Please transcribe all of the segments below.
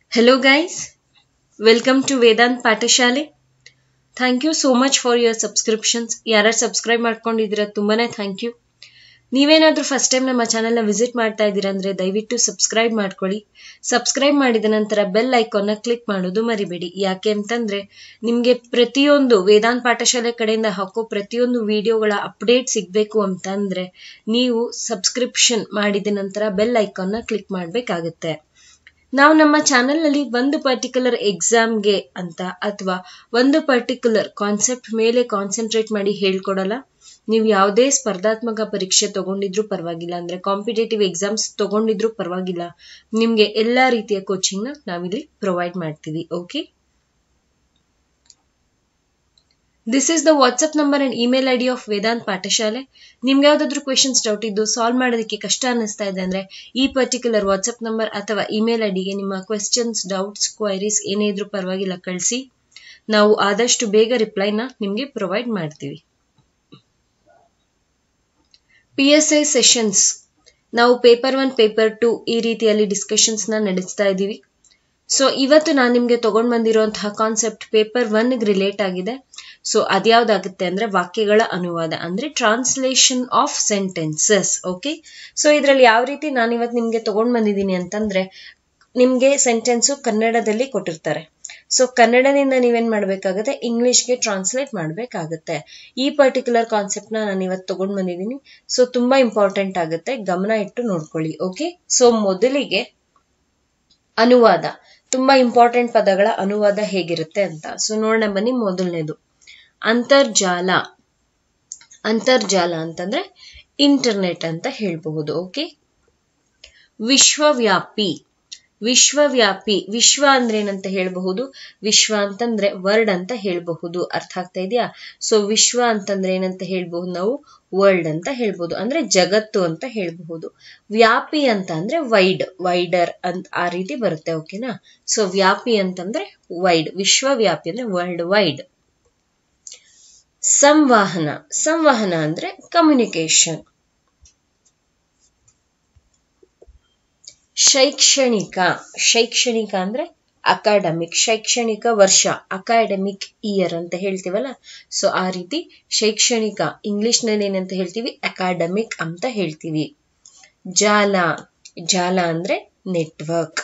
Hello guys, welcome to Vedant Pathashale thank you so much for your subscriptions ಯಾರು subscribe ಮಾಡ್ಕೊಂಡಿದ್ದೀರಾ ತುಂಬಾನೇ thank you ನೀವೇನಾದ್ರೂ first time ನಮ್ಮ ಚಾನೆಲ್ನ ವಿಸಿಟ್ ಮಾಡ್ತಾ ಇದ್ದೀರಾ ಅಂದ್ರೆ ದಯವಿಟ್ಟು ಸಬ್ಸ್ಕ್ರೈಬ್ ಮಾಡ್ಕೊಳ್ಳಿ ಸಬ್ಸ್ಕ್ರೈಬ್ ಮಾಡಿದ ನಂತರ ಬೆಲ್ ಐಕಾನ್ನ ಕ್ಲಿಕ್ ಮಾಡೋದು ಮರಿಬೇಡಿ ಯಾಕೆ ಅಂತಂದ್ರೆ ನಿಮ್ಗೆ ಪ್ರತಿಯೊಂದು ವೇದಾಂತ್ ಪಾಠಶಾಲೆ ಕಡೆಯಿಂದ ಹಾಕೋ ಪ್ರತಿಯೊಂದು ವಿಡಿಯೋಗಳ ಅಪ್ಡೇಟ್ ಸಿಗ್ಬೇಕು ಅಂತಂದ್ರೆ ನೀವು ಸಬ್ಸ್ಕ್ರಿಪ್ಷನ್ ಮಾಡಿದ ನಂತರ ಬೆಲ್ ಐಕಾನ್ನ ಕ್ಲಿಕ್ ಮಾಡ್ಬೇಕಾಗತ್ತೆ ನಾವು ನಮ್ಮ ಚಾನೆಲ್ನಲ್ಲಿ ಒಂದು ಪರ್ಟಿಕ್ಯುಲರ್ ಎಕ್ಸಾಮ್ಗೆ ಅಂತ ಅಥವಾ ಒಂದು ಪರ್ಟಿಕ್ಯುಲರ್ ಕಾನ್ಸೆಪ್ಟ್ ಮೇಲೆ ಕಾನ್ಸಂಟ್ರೇಟ್ ಮಾಡಿ ಹೇಳ್ಕೊಡಲ್ಲ ನೀವು ಯಾವುದೇ ಸ್ಪರ್ಧಾತ್ಮಕ ಪರೀಕ್ಷೆ ತಗೊಂಡಿದ್ರು ಪರವಾಗಿಲ್ಲ ಅಂದ್ರೆ ಕಾಂಪಿಟೇಟಿವ್ ಎಕ್ಸಾಮ್ಸ್ ತಗೊಂಡಿದ್ರು ಪರವಾಗಿಲ್ಲ ನಿಮ್ಗೆ ಎಲ್ಲಾ ರೀತಿಯ ಕೋಚಿಂಗ್ ನ ನಾವಿಲ್ಲಿ ಪ್ರೊವೈಡ್ ಮಾಡ್ತೀವಿ okay this is the WhatsApp number and email I D of Vedant Pathashale ನಿಮ್ಗೆ ಯಾವ್ದಾದ್ರು ಕ್ವೆಶನ್ಸ್ ಡೌಟ್ ಇದ್ದು ಸಾಲ್ವ್ ಮಾಡೋದಕ್ಕೆ ಕಷ್ಟ ಅನ್ನಿಸ್ತಾ ಇದೆ ಅಂದ್ರೆ ಈ ಪರ್ಟಿಕ್ಯುಲರ್ ವಾಟ್ಸ್ಆಪ್ ನಂಬರ್ ಅಥವಾ ಇಮೇಲ್ ಐ ಡಿಗೆ ನಿಮ್ಮ ಕ್ವೆಶನ್ಸ್ ಡೌಟ್ಸ್ ಕ್ವೈರೀಸ್ ಏನೇ ಇದ್ರೂ ಪರವಾಗಿಲ್ಲ ಕಳಿಸಿ ನಾವು ಆದಷ್ಟು ಬೇಗ ರಿಪ್ಲೈನ ನಿಮ್ಗೆ ಪ್ರೊವೈಡ್ ಮಾಡ್ತೀವಿ ಪಿ ಎಸ್ ಐ ಸೆಷನ್ಸ್ ನಾವು ಪೇಪರ್ ಒನ್ ಪೇಪರ್ ಟು ಈ ರೀತಿಯಲ್ಲಿ ಡಿಸ್ಕಷನ್ಸ್ ನ ನಡೆಸ್ತಾ ಇದ್ದೀವಿ ಸೊ ಇವತ್ತು ನಾನು ನಿಮ್ಗೆ ತಗೊಂಡ್ ಬಂದಿರುವಂತಹ ಕಾನ್ಸೆಪ್ಟ್ ಪೇಪರ್ ಒನ್ ರಿಲೇಟ್ ಆಗಿದೆ ಸೊ ಅದ್ಯಾವ್ದಾಗುತ್ತೆ ಅಂದ್ರೆ ವಾಕ್ಯಗಳ ಅನುವಾದ ಅಂದ್ರೆ translation of sentences okay so ಇದ್ರಲ್ಲಿ ಯಾವ ರೀತಿ ನಾನು ಇವತ್ತು ನಿಮ್ಗೆ ತಗೊಂಡ್ ಬಂದಿದ್ದೀನಿ ಅಂತಂದ್ರೆ ನಿಮ್ಗೆ ಸೆಂಟೆನ್ಸು ಕನ್ನಡದಲ್ಲಿ ಕೊಟ್ಟಿರ್ತಾರೆ ಸೊ ಕನ್ನಡದಿಂದ ನೀವೇನ್ ಮಾಡ್ಬೇಕಾಗುತ್ತೆ ಇಂಗ್ಲಿಷ್ಗೆ ಟ್ರಾನ್ಸ್ಲೇಟ್ ಮಾಡ್ಬೇಕಾಗತ್ತೆ ಈ ಪರ್ಟಿಕ್ಯುಲರ್ ಕಾನ್ಸೆಪ್ಟ್ ನ ನಾನು ಇವತ್ತು ತಗೊಂಡ್ ಬಂದಿದ್ದೀನಿ ಸೊ ತುಂಬಾ ಇಂಪಾರ್ಟೆಂಟ್ ಆಗುತ್ತೆ ಗಮನ ಇಟ್ಟು ನೋಡ್ಕೊಳ್ಳಿ ಓಕೆ ಸೊ ಮೊದಲಿಗೆ ಅನುವಾದ ತುಂಬಾ ಇಂಪಾರ್ಟೆಂಟ್ ಪದಗಳ ಅನುವಾದ ಹೇಗಿರುತ್ತೆ ಅಂತ ಸೊ ನೋಡೋಣ ಬನ್ನಿ ಮೊದಲನೇದು ಅಂತರ್ಜಾಲ ಅಂತರ್ಜಾಲ ಅಂತಂದ್ರೆ ಇಂಟರ್ನೆಟ್ ಅಂತ ಹೇಳ್ಬಹುದು ಓಕೆ ವಿಶ್ವವ್ಯಾಪಿ ವಿಶ್ವವ್ಯಾಪಿ ವಿಶ್ವ ಅಂದ್ರೆ ಏನಂತ ಹೇಳಬಹುದು ವಿಶ್ವ ಅಂತಂದ್ರೆ ವರ್ಡ್ ಅಂತ ಹೇಳಬಹುದು ಅರ್ಥ ಆಗ್ತಾ ಇದೆಯಾ ಸೊ ವಿಶ್ವ ಅಂತಂದ್ರೆ ಏನಂತ ಹೇಳ್ಬಹುದು ನಾವು ವರ್ಲ್ಡ್ ಅಂತ ಹೇಳ್ಬಹುದು ಅಂದ್ರೆ ಜಗತ್ತು ಅಂತ ಹೇಳ್ಬಹುದು ವ್ಯಾಪಿ ಅಂತ ಅಂದ್ರೆ ವೈಡ್ ವೈಡರ್ ಅಂತ ಆ ರೀತಿ ಬರುತ್ತೆ ಓಕೆನಾ ಸೊ ವ್ಯಾಪಿ ಅಂತಂದ್ರೆ ವೈಡ್ ವಿಶ್ವವ್ಯಾಪಿ ಅಂದ್ರೆ ವರ್ಲ್ಡ್ ವೈಡ್ ಸಂವಹನ ಸಂವಹನ ಅಂದ್ರೆ ಕಮ್ಯುನಿಕೇಶನ್ ಶೈಕ್ಷಣಿಕ ಶೈಕ್ಷಣಿಕ ಅಂದ್ರೆ ಅಕಾಡೆಮಿಕ್ ಶೈಕ್ಷಣಿಕ ವರ್ಷ ಅಕಾಡೆಮಿಕ್ ಇಯರ್ ಅಂತ ಹೇಳ್ತೀವಲ್ಲ ಸೊ ಆ ರೀತಿ ಶೈಕ್ಷಣಿಕ ಇಂಗ್ಲಿಷ್ ನಲ್ಲಿ ಏನಂತ ಹೇಳ್ತೀವಿ ಅಕಾಡೆಮಿಕ್ ಅಂತ ಹೇಳ್ತೀವಿ ಜಾಲ ಜಾಲ ಅಂದ್ರೆ ನೆಟ್ವರ್ಕ್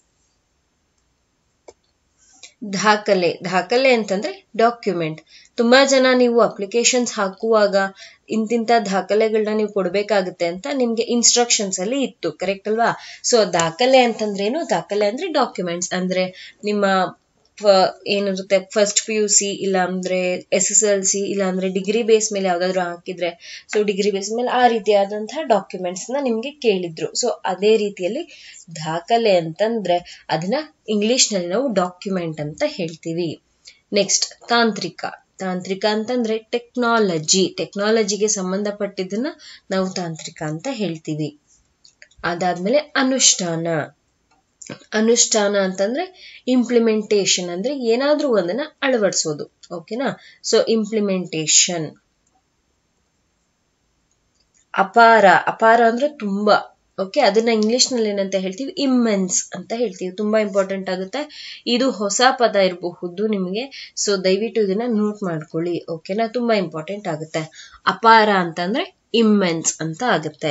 ದಾಖಲೆ ದಾಖಲೆ ಅಂತಂದ್ರೆ ಡಾಕ್ಯುಮೆಂಟ್ ತುಂಬಾ ಜನ ನೀವು ಅಪ್ಲಿಕೇಶನ್ಸ್ ಹಾಕುವಾಗ ಇಂತಿಂತ ದಾಖಲೆಗಳನ್ನ ನೀವು ಕೊಡ್ಬೇಕಾಗುತ್ತೆ ಅಂತ ನಿಮ್ಗೆ ಇನ್ಸ್ಟ್ರಕ್ಷನ್ಸ್ ಅಲ್ಲಿ ಇತ್ತು ಕರೆಕ್ಟ್ ಅಲ್ವಾ ಸೊ ದಾಖಲೆ ಅಂತಂದ್ರೇನು ದಾಖಲೆ ಅಂದ್ರೆ ಡಾಕ್ಯುಮೆಂಟ್ಸ್ ಅಂದ್ರೆ ನಿಮ್ಮ ಏನಿರುತ್ತೆ ಫಸ್ಟ್ ಪಿ ಯು ಸಿ ಇಲ್ಲ ಅಂದ್ರೆ ಎಸ್ ಎಸ್ ಎಲ್ ಸಿ ಇಲ್ಲ ಅಂದ್ರೆ ಡಿಗ್ರಿ ಬೇಸ್ ಮೇಲೆ ಯಾವ್ದಾದ್ರು ಹಾಕಿದ್ರೆ ಸೊ ಡಿಗ್ರಿ ಬೇಸ್ ಮೇಲೆ ಆ ರೀತಿಯಾದಂತಹ ಡಾಕ್ಯುಮೆಂಟ್ಸ್ ನ ನಿಮ್ಗೆ ಕೇಳಿದ್ರು ಸೊ ಅದೇ ರೀತಿಯಲ್ಲಿ ದಾಖಲೆ ಅಂತಂದ್ರೆ ಅದನ್ನ ಇಂಗ್ಲಿಷ್ ನಲ್ಲಿ ನಾವು ಡಾಕ್ಯುಮೆಂಟ್ ಅಂತ ಹೇಳ್ತೀವಿ ನೆಕ್ಸ್ಟ್ ತಾಂತ್ರಿಕ ತಾಂತ್ರಿಕ ಅಂತಂದ್ರೆ ಟೆಕ್ನಾಲಜಿ ಟೆಕ್ನಾಲಜಿಗೆ ಸಂಬಂಧಪಟ್ಟಿದ್ದನ್ನ ನಾವು ತಾಂತ್ರಿಕ ಅಂತ ಹೇಳ್ತೀವಿ ಅದಾದ್ಮೇಲೆ ಅನುಷ್ಠಾನ ಅನುಷ್ಠಾನ ಅಂತಂದ್ರೆ ಇಂಪ್ಲಿಮೆಂಟೇಶನ್ ಅಂದ್ರೆ ಏನಾದ್ರೂ ಒಂದನ್ನ ಅಳವಡಿಸೋದು ಓಕೆನಾ ಸೊ ಇಂಪ್ಲಿಮೆಂಟೇಶನ್ ಅಪಾರ ಅಪಾರ ಅಂದ್ರೆ ತುಂಬಾ ಓಕೆ ಅದನ್ನ ಇಂಗ್ಲಿಷ್ ನಲ್ಲಿ ಏನಂತ ಹೇಳ್ತೀವಿ ಇಮ್ಮೆನ್ಸ್ ಅಂತ ಹೇಳ್ತೀವಿ ತುಂಬಾ ಇಂಪಾರ್ಟೆಂಟ್ ಆಗುತ್ತೆ ಇದು ಹೊಸ ಪದ ಇರಬಹುದು ನಿಮಗೆ ಸೊ ದಯವಿಟ್ಟು ಇದನ್ನ ನೋಟ್ ಮಾಡ್ಕೊಳ್ಳಿ ಓಕೆನಾ ತುಂಬಾ ಇಂಪಾರ್ಟೆಂಟ್ ಆಗುತ್ತೆ ಅಪಾರ ಅಂತಂದ್ರೆ ಇಮ್ಮೆನ್ಸ್ ಅಂತ ಆಗುತ್ತೆ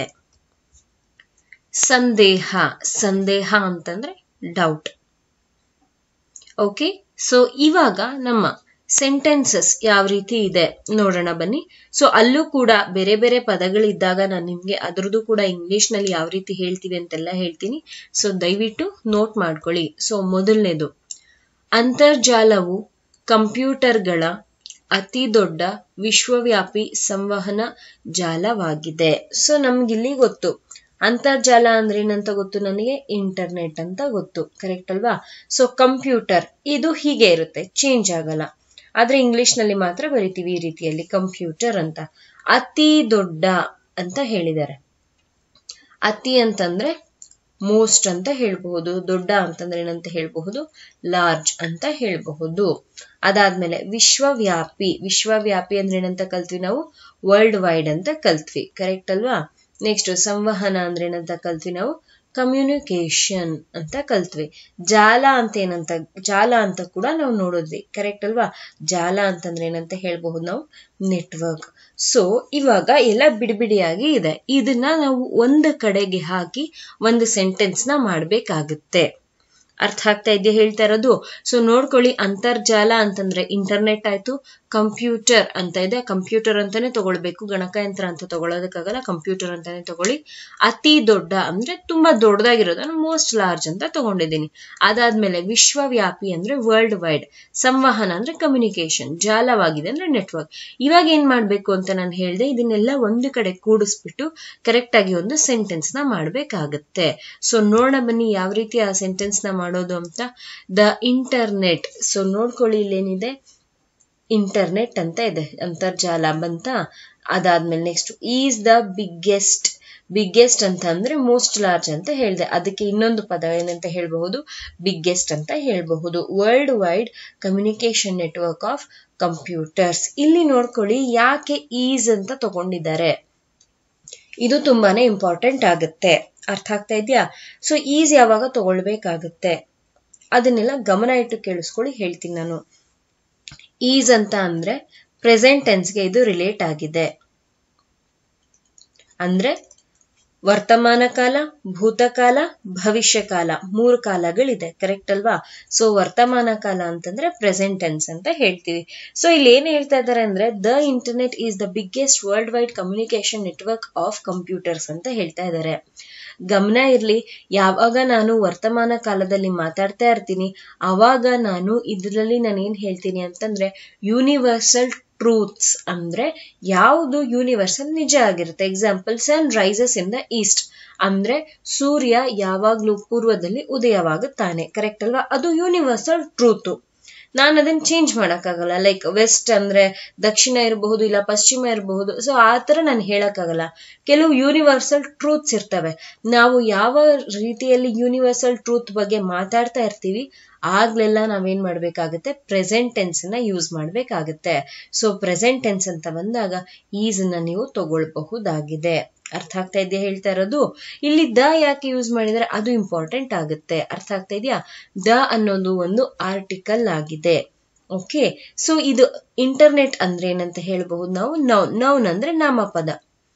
ಸಂದೇಹ ಸಂದೇಹ ಅಂತಂದ್ರೆ ಡೌಟ್ ಓಕೆ ಸೊ ಇವಾಗ ನಮ್ಮ ಸೆಂಟೆನ್ಸಸ್ ಯಾವ ರೀತಿ ಇದೆ ನೋಡೋಣ ಬನ್ನಿ ಸೊ ಅಲ್ಲೂ ಕೂಡ ಬೇರೆ ಬೇರೆ ಪದಗಳಿದ್ದಾಗ ನಾನು ನಿಮ್ಗೆ ಅದ್ರದ್ದು ಕೂಡ ಇಂಗ್ಲಿಷ್ ನಲ್ಲಿ ಯಾವ ರೀತಿ ಹೇಳ್ತೀವಿ ಅಂತೆಲ್ಲ ಹೇಳ್ತೀನಿ ಸೊ ದಯವಿಟ್ಟು ನೋಟ್ ಮಾಡ್ಕೊಳ್ಳಿ ಸೊ ಮೊದಲನೇದು ಅಂತರ್ಜಾಲವು ಕಂಪ್ಯೂಟರ್ಗಳ ಅತಿ ದೊಡ್ಡ ವಿಶ್ವವ್ಯಾಪಿ ಸಂವಹನ ಜಾಲವಾಗಿದೆ ಸೊ ನಮ್ಗಿಲ್ಲಿ ಗೊತ್ತು ಅಂತರ್ಜಾಲ ಅಂದ್ರೆ ಏನಂತ ಗೊತ್ತು ನನಗೆ ಇಂಟರ್ನೆಟ್ ಅಂತ ಗೊತ್ತು ಕರೆಕ್ಟ್ ಅಲ್ವಾ ಸೊ ಕಂಪ್ಯೂಟರ್ ಇದು ಹೀಗೆ ಇರುತ್ತೆ ಚೇಂಜ್ ಆಗಲ್ಲ ಆದ್ರೆ ಇಂಗ್ಲಿಷ್ ನಲ್ಲಿ ಮಾತ್ರ ಬರಿತೀವಿ ಈ ರೀತಿಯಲ್ಲಿ ಕಂಪ್ಯೂಟರ್ ಅಂತ ಅತಿ ದೊಡ್ಡ ಅಂತ ಹೇಳಿದ್ದಾರೆ ಅತಿ ಅಂತಂದ್ರೆ ಮೋಸ್ಟ್ ಅಂತ ಹೇಳ್ಬಹುದು ದೊಡ್ಡ ಅಂತಂದ್ರೆ ಏನಂತ ಹೇಳ್ಬಹುದು ಲಾರ್ಜ್ ಅಂತ ಹೇಳ್ಬಹುದು ಅದಾದ್ಮೇಲೆ ವಿಶ್ವವ್ಯಾಪಿ ವಿಶ್ವವ್ಯಾಪಿ ಅಂದ್ರೆ ಏನಂತ ಕಲ್ತ್ವಿ ನಾವು ವರ್ಲ್ಡ್ ವೈಡ್ ಅಂತ ಕಲ್ತ್ವಿ ಕರೆಕ್ಟ್ ಅಲ್ವಾ ನೆಕ್ಸ್ಟ್ ಸಂವಹನ ಅಂದ್ರೆ ಏನಂತ ಕಲ್ತ್ವಿ ನಾವು ಕಮ್ಯುನಿಕೇಶನ್ ಅಂತ ಕಲ್ತ್ವಿ ಜಾಲ ಅಂತ ಏನಂತ ಜಾಲ ಅಂತ ಕೂಡ ನಾವು ನೋಡಿದ್ವಿ ಕರೆಕ್ಟ್ ಅಲ್ವಾ ಜಾಲ ಅಂತಂದ್ರೆ ಏನಂತ ಹೇಳ್ಬಹುದು ನಾವು ನೆಟ್ವರ್ಕ್ ಸೊ ಇವಾಗ ಎಲ್ಲ ಬಿಡಿಬಿಡಿಯಾಗಿ ಇದೆ ಇದನ್ನ ನಾವು ಒಂದು ಕಡೆಗೆ ಹಾಕಿ ಒಂದು ಸೆಂಟೆನ್ಸ್ ನ ಮಾಡ್ಬೇಕಾಗುತ್ತೆ ಅರ್ಥ ಆಗ್ತಾ ಇದೆಯಾ ಹೇಳ್ತಾ ಇರೋದು ಸೊ ನೋಡ್ಕೊಳ್ಳಿ ಅಂತರ್ಜಾಲ ಅಂತಂದ್ರೆ ಇಂಟರ್ನೆಟ್ ಆಯ್ತು ಕಂಪ್ಯೂಟರ್ ಅಂತ ಇದೆ ಕಂಪ್ಯೂಟರ್ ಅಂತಾನೆ ತಗೊಳ್ಬೇಕು ಗಣಕಯಂತ್ರ ಅಂತ ತಗೊಳ್ಳೋದಕ್ಕಾಗಲ್ಲ ಕಂಪ್ಯೂಟರ್ ಅಂತಾನೆ ತಗೊಳ್ಳಿ ಅತಿ ದೊಡ್ಡ ಅಂದ್ರೆ ತುಂಬಾ ದೊಡ್ಡದಾಗಿರೋದನ್ನ ಮೋಸ್ಟ್ ಲಾರ್ಜ್ ಅಂತ ತಗೊಂಡಿದ್ದೀನಿ ಅದಾದ್ಮೇಲೆ ವಿಶ್ವವ್ಯಾಪಿ ಅಂದ್ರೆ ವರ್ಲ್ಡ್ ವೈಡ್ ಸಂವಹನ ಅಂದ್ರೆ ಕಮ್ಯುನಿಕೇಶನ್ ಜಾಲವಾಗಿದೆ ಅಂದ್ರೆ ನೆಟ್ವರ್ಕ್ ಇವಾಗ ಏನ್ ಮಾಡ್ಬೇಕು ಅಂತ ನಾನು ಹೇಳ್ದೆ ಇದನ್ನೆಲ್ಲ ಒಂದು ಕಡೆ ಕೂಡಿಸ್ಬಿಟ್ಟು ಕರೆಕ್ಟ್ ಆಗಿ ಒಂದು ಸೆಂಟೆನ್ಸ್ ನ ಮಾಡ್ಬೇಕಾಗತ್ತೆ ಸೊ ನೋಡೋಣ ಬನ್ನಿ ಯಾವ ರೀತಿ ಆ ಸೆಂಟೆನ್ಸ್ ನ ಮಾಡೋದು ಅಂತ ದ ಇಂಟರ್ನೆಟ್ ಸೊ ನೋಡ್ಕೊಳ್ಳಿ ಇಲ್ಲೇನಿದೆ ಇಂಟರ್ನೆಟ್ ಅಂತ ಇದೆ ಅಂತರ್ಜಾಲ ಬಂತ ಅದಾದ್ಮೇಲೆ next is the biggest biggest ಅಂತ ಅಂದ್ರೆ ಮೋಸ್ಟ್ ಲಾರ್ಜ್ ಅಂತ ಹೇಳಿದೆ ಅದಕ್ಕೆ ಇನ್ನೊಂದು ಪದ ಏನಂತ ಹೇಳಬಹುದು ಬಿಗ್ಗೆಸ್ಟ್ ಅಂತ ಹೇಳಬಹುದು world wide communication network of computers ಇಲ್ಲಿ ನೋಡ್ಕೊಳ್ಳಿ ಯಾಕೆ ಈಸ್ ಅಂತ ತಗೊಂಡಿದ್ದಾರೆ ಇದು ತುಂಬಾನೇ ಇಂಪಾರ್ಟೆಂಟ್ ಆಗುತ್ತೆ ಅರ್ಥ ಆಗ್ತಾ ಇದೆಯಾ ಸೊ ಈಸ್ ಯಾವಾಗ ತಗೊಳ್ಬೇಕಾಗುತ್ತೆ ಅದನ್ನೆಲ್ಲ ಗಮನ ಇಟ್ಟು ಕೇಳಿಸ್ಕೊಳ್ಳಿ ಹೇಳ್ತೀನಿ ನಾನು ಈಸ್ ಅಂತ ಅಂದ್ರೆ ಪ್ರೆಸೆಂಟ್ ಟೆನ್ಸ್ಗೆ ಇದು ರಿಲೇಟ್ ಆಗಿದೆ ಅಂದ್ರೆ ವರ್ತಮಾನ ಕಾಲ ಭೂತಕಾಲ ಭವಿಷ್ಯ ಕಾಲ ಮೂರು ಕಾಲಗಳಿದೆ ಕರೆಕ್ಟ್ ಅಲ್ವಾ ಸೊ ವರ್ತಮಾನ ಕಾಲ ಅಂತಂದ್ರೆ ಪ್ರೆಸೆಂಟ್ ಟೆನ್ಸ್ ಅಂತ ಹೇಳ್ತೀವಿ ಸೊ ಇಲ್ಲಿ ಏನ್ ಹೇಳ್ತಾ ಇದ್ದಾರೆ ಅಂದ್ರೆ the internet is the biggest world wide communication network of computers ಅಂತ ಹೇಳ್ತಾ ಇದ್ದಾರೆ ಗಮನ ಇರ್ಲಿ ಯಾವಾಗ ನಾನು ವರ್ತಮಾನ ಕಾಲದಲ್ಲಿ ಮಾತಾಡ್ತಾ ಇರ್ತೀನಿ ಅವಾಗ ನಾನು ಇದರಲ್ಲಿ ನಾನು ಏನ್ ಹೇಳ್ತೀನಿ ಅಂತಂದ್ರೆ ಯೂನಿವರ್ಸಲ್ ಟ್ರೂತ್ಸ್ ಅಂದ್ರೆ ಯಾವುದು ಯೂನಿವರ್ಸಲ್ ನಿಜ ಆಗಿರುತ್ತೆ example sun rises in the east ಅಂದ್ರೆ ಸೂರ್ಯ ಯಾವಾಗ್ಲೂ ಪೂರ್ವದಲ್ಲಿ ಉದಯವಾಗುತ್ತಾನೆ ಕರೆಕ್ಟ್ ಅಲ್ವಾ ಅದು ಯೂನಿವರ್ಸಲ್ ಟ್ರೂತ್ ನಾನು ಅದನ್ನ ಚೇಂಜ್ ಮಾಡಕ್ಕಾಗಲ್ಲ ಲೈಕ್ ವೆಸ್ಟ್ ಅಂದ್ರೆ ದಕ್ಷಿಣ ಇರಬಹುದು ಇಲ್ಲ ಪಶ್ಚಿಮ ಇರಬಹುದು ಸೊ ಆ ತರ ನಾನು ಹೇಳಕ್ಕಾಗಲ್ಲ ಕೆಲವು ಯೂನಿವರ್ಸಲ್ ಟ್ರೂತ್ಸ್ ಇರ್ತವೆ ನಾವು ಯಾವ ರೀತಿಯಲ್ಲಿ ಯೂನಿವರ್ಸಲ್ ಟ್ರೂತ್ ಬಗ್ಗೆ ಮಾತಾಡ್ತಾ ಇರ್ತೀವಿ ಆಗ್ಲೆಲ್ಲ ನಾವೇನ್ ಮಾಡ್ಬೇಕಾಗತ್ತೆ ಪ್ರೆಸೆಂಟ್ ಟೆನ್ಸ್ ನ ಯೂಸ್ ಮಾಡ್ಬೇಕಾಗತ್ತೆ ಸೊ ಪ್ರೆಸೆಂಟ್ ಟೆನ್ಸ್ ಅಂತ ಬಂದಾಗ ಈಸ್ ನ ನೀವು ತಗೊಳ್ಬಹುದಾಗಿದೆ ಅರ್ಥ ಆಗ್ತಾ ಇದೆಯಾ ಹೇಳ್ತಾ ಇರೋದು ಇಲ್ಲಿ ದ ಯಾಕೆ ಯೂಸ್ ಮಾಡಿದ್ರೆ ಅದು ಇಂಪಾರ್ಟೆಂಟ್ ಆಗುತ್ತೆ ಅರ್ಥ ಆಗ್ತಾ ಇದೆಯಾ ದ ಅನ್ನೋದು ಒಂದು ಆರ್ಟಿಕಲ್ ಆಗಿದೆ ಓಕೆ ಸೊ ಇದು ಇಂಟರ್ನೆಟ್ ಅಂದ್ರೆ ಏನಂತ ಹೇಳಬಹುದು ನಾವು ನೌನ್ ನೌನ್ ಅಂದ್ರೆ ನಾಮಪದ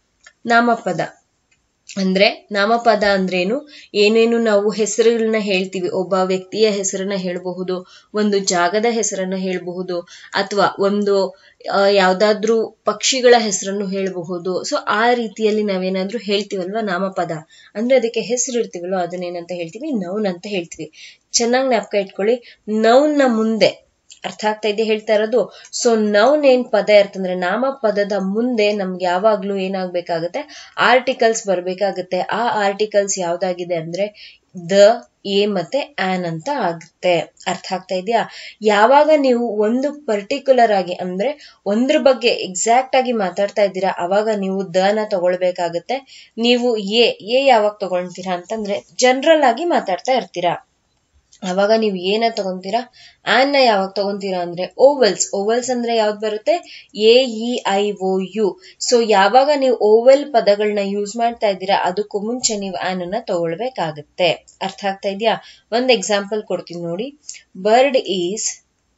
ನಾಮಪದ ಅಂದ್ರೆ ನಾಮಪದ ಅಂದ್ರೇನು ಏನೇನು ನಾವು ಹೆಸರುಗಳನ್ನ ಹೇಳ್ತೀವಿ ಒಬ್ಬ ವ್ಯಕ್ತಿಯ ಹೆಸರನ್ನ ಹೇಳಬಹುದು ಒಂದು ಜಾಗದ ಹೆಸರನ್ನ ಹೇಳಬಹುದು ಅಥವಾ ಒಂದು ಯಾವ್ದಾದ್ರೂ ಪಕ್ಷಿಗಳ ಹೆಸರನ್ನು ಹೇಳಬಹುದು ಸೊ ಆ ರೀತಿಯಲ್ಲಿ ನಾವೇನಾದ್ರೂ ಹೇಳ್ತೀವಲ್ವಾ ನಾಮಪದ ಅಂದ್ರೆ ಅದಕ್ಕೆ ಹೆಸರು ಇರ್ತೀವಲ್ವ ಅದನ್ನೇನಂತ ಹೇಳ್ತೀವಿ ನೌನ್ ಅಂತ ಹೇಳ್ತೀವಿ ಚೆನ್ನಾಗಿ ಜ್ಞಾಪಕ ಇಟ್ಕೊಳ್ಳಿ ನೌನ್ನ ಮುಂದೆ ಅರ್ಥ ಆಗ್ತಾ ಇದೆ ಹೇಳ್ತಾ ಇರೋದು ಸೊ ನೌನ್ ಏನ್ ಪದ ಇರ್ತಂದ್ರೆ ನಾಮ ಪದದ ಮುಂದೆ ನಮ್ಗೆ ಯಾವಾಗ್ಲೂ ಏನಾಗ್ಬೇಕಾಗತ್ತೆ ಆರ್ಟಿಕಲ್ಸ್ ಬರ್ಬೇಕಾಗತ್ತೆ ಆ ಆರ್ಟಿಕಲ್ಸ್ ಯಾವ್ದಾಗಿದೆ ಅಂದ್ರೆ ದ ಎ ಮತ್ತೆ ಆನ್ ಅಂತ ಆಗುತ್ತೆ ಅರ್ಥ ಆಗ್ತಾ ಇದೆಯಾ ಯಾವಾಗ ನೀವು ಒಂದು ಪರ್ಟಿಕ್ಯುಲರ್ ಆಗಿ ಅಂದ್ರೆ ಒಂದ್ರ ಬಗ್ಗೆ ಎಕ್ಸಾಕ್ಟ್ ಆಗಿ ಮಾತಾಡ್ತಾ ಇದ್ದೀರಾ ಅವಾಗ ನೀವು ದ ನ ತಗೊಳ್ಬೇಕಾಗತ್ತೆ ನೀವು ಎ ಎ ಯಾವಾಗ ತಗೊಳ್ತೀರಾ ಅಂತಂದ್ರೆ ಜನರಲ್ ಆಗಿ ಮಾತಾಡ್ತಾ ಇರ್ತೀರಾ ಅವಾಗ ನೀವು ಏನ ತಗೊಂತೀರಾ ಆನ್ ನ ಯಾವಾಗ ತಗೊಂತೀರಾ ಅಂದ್ರೆ ಓವಲ್ಸ್ ಓವಲ್ಸ್ ಅಂದ್ರೆ ಯಾವ್ದು ಬರುತ್ತೆ A E I O U so ಯಾವಾಗ ನೀವು ಓವೆಲ್ ಪದಗಳನ್ನ ಯೂಸ್ ಮಾಡ್ತಾ ಇದ್ದೀರಾ ಅದಕ್ಕೂ ಮುಂಚೆ ನೀವು ಆನ್ ಅನ್ನ ತಗೊಳ್ಬೇಕಾಗತ್ತೆ ಅರ್ಥ ಆಗ್ತಾ ಇದೆಯಾ ಒಂದ್ ಎಕ್ಸಾಂಪಲ್ ಕೊಡ್ತೀನಿ ನೋಡಿ bird is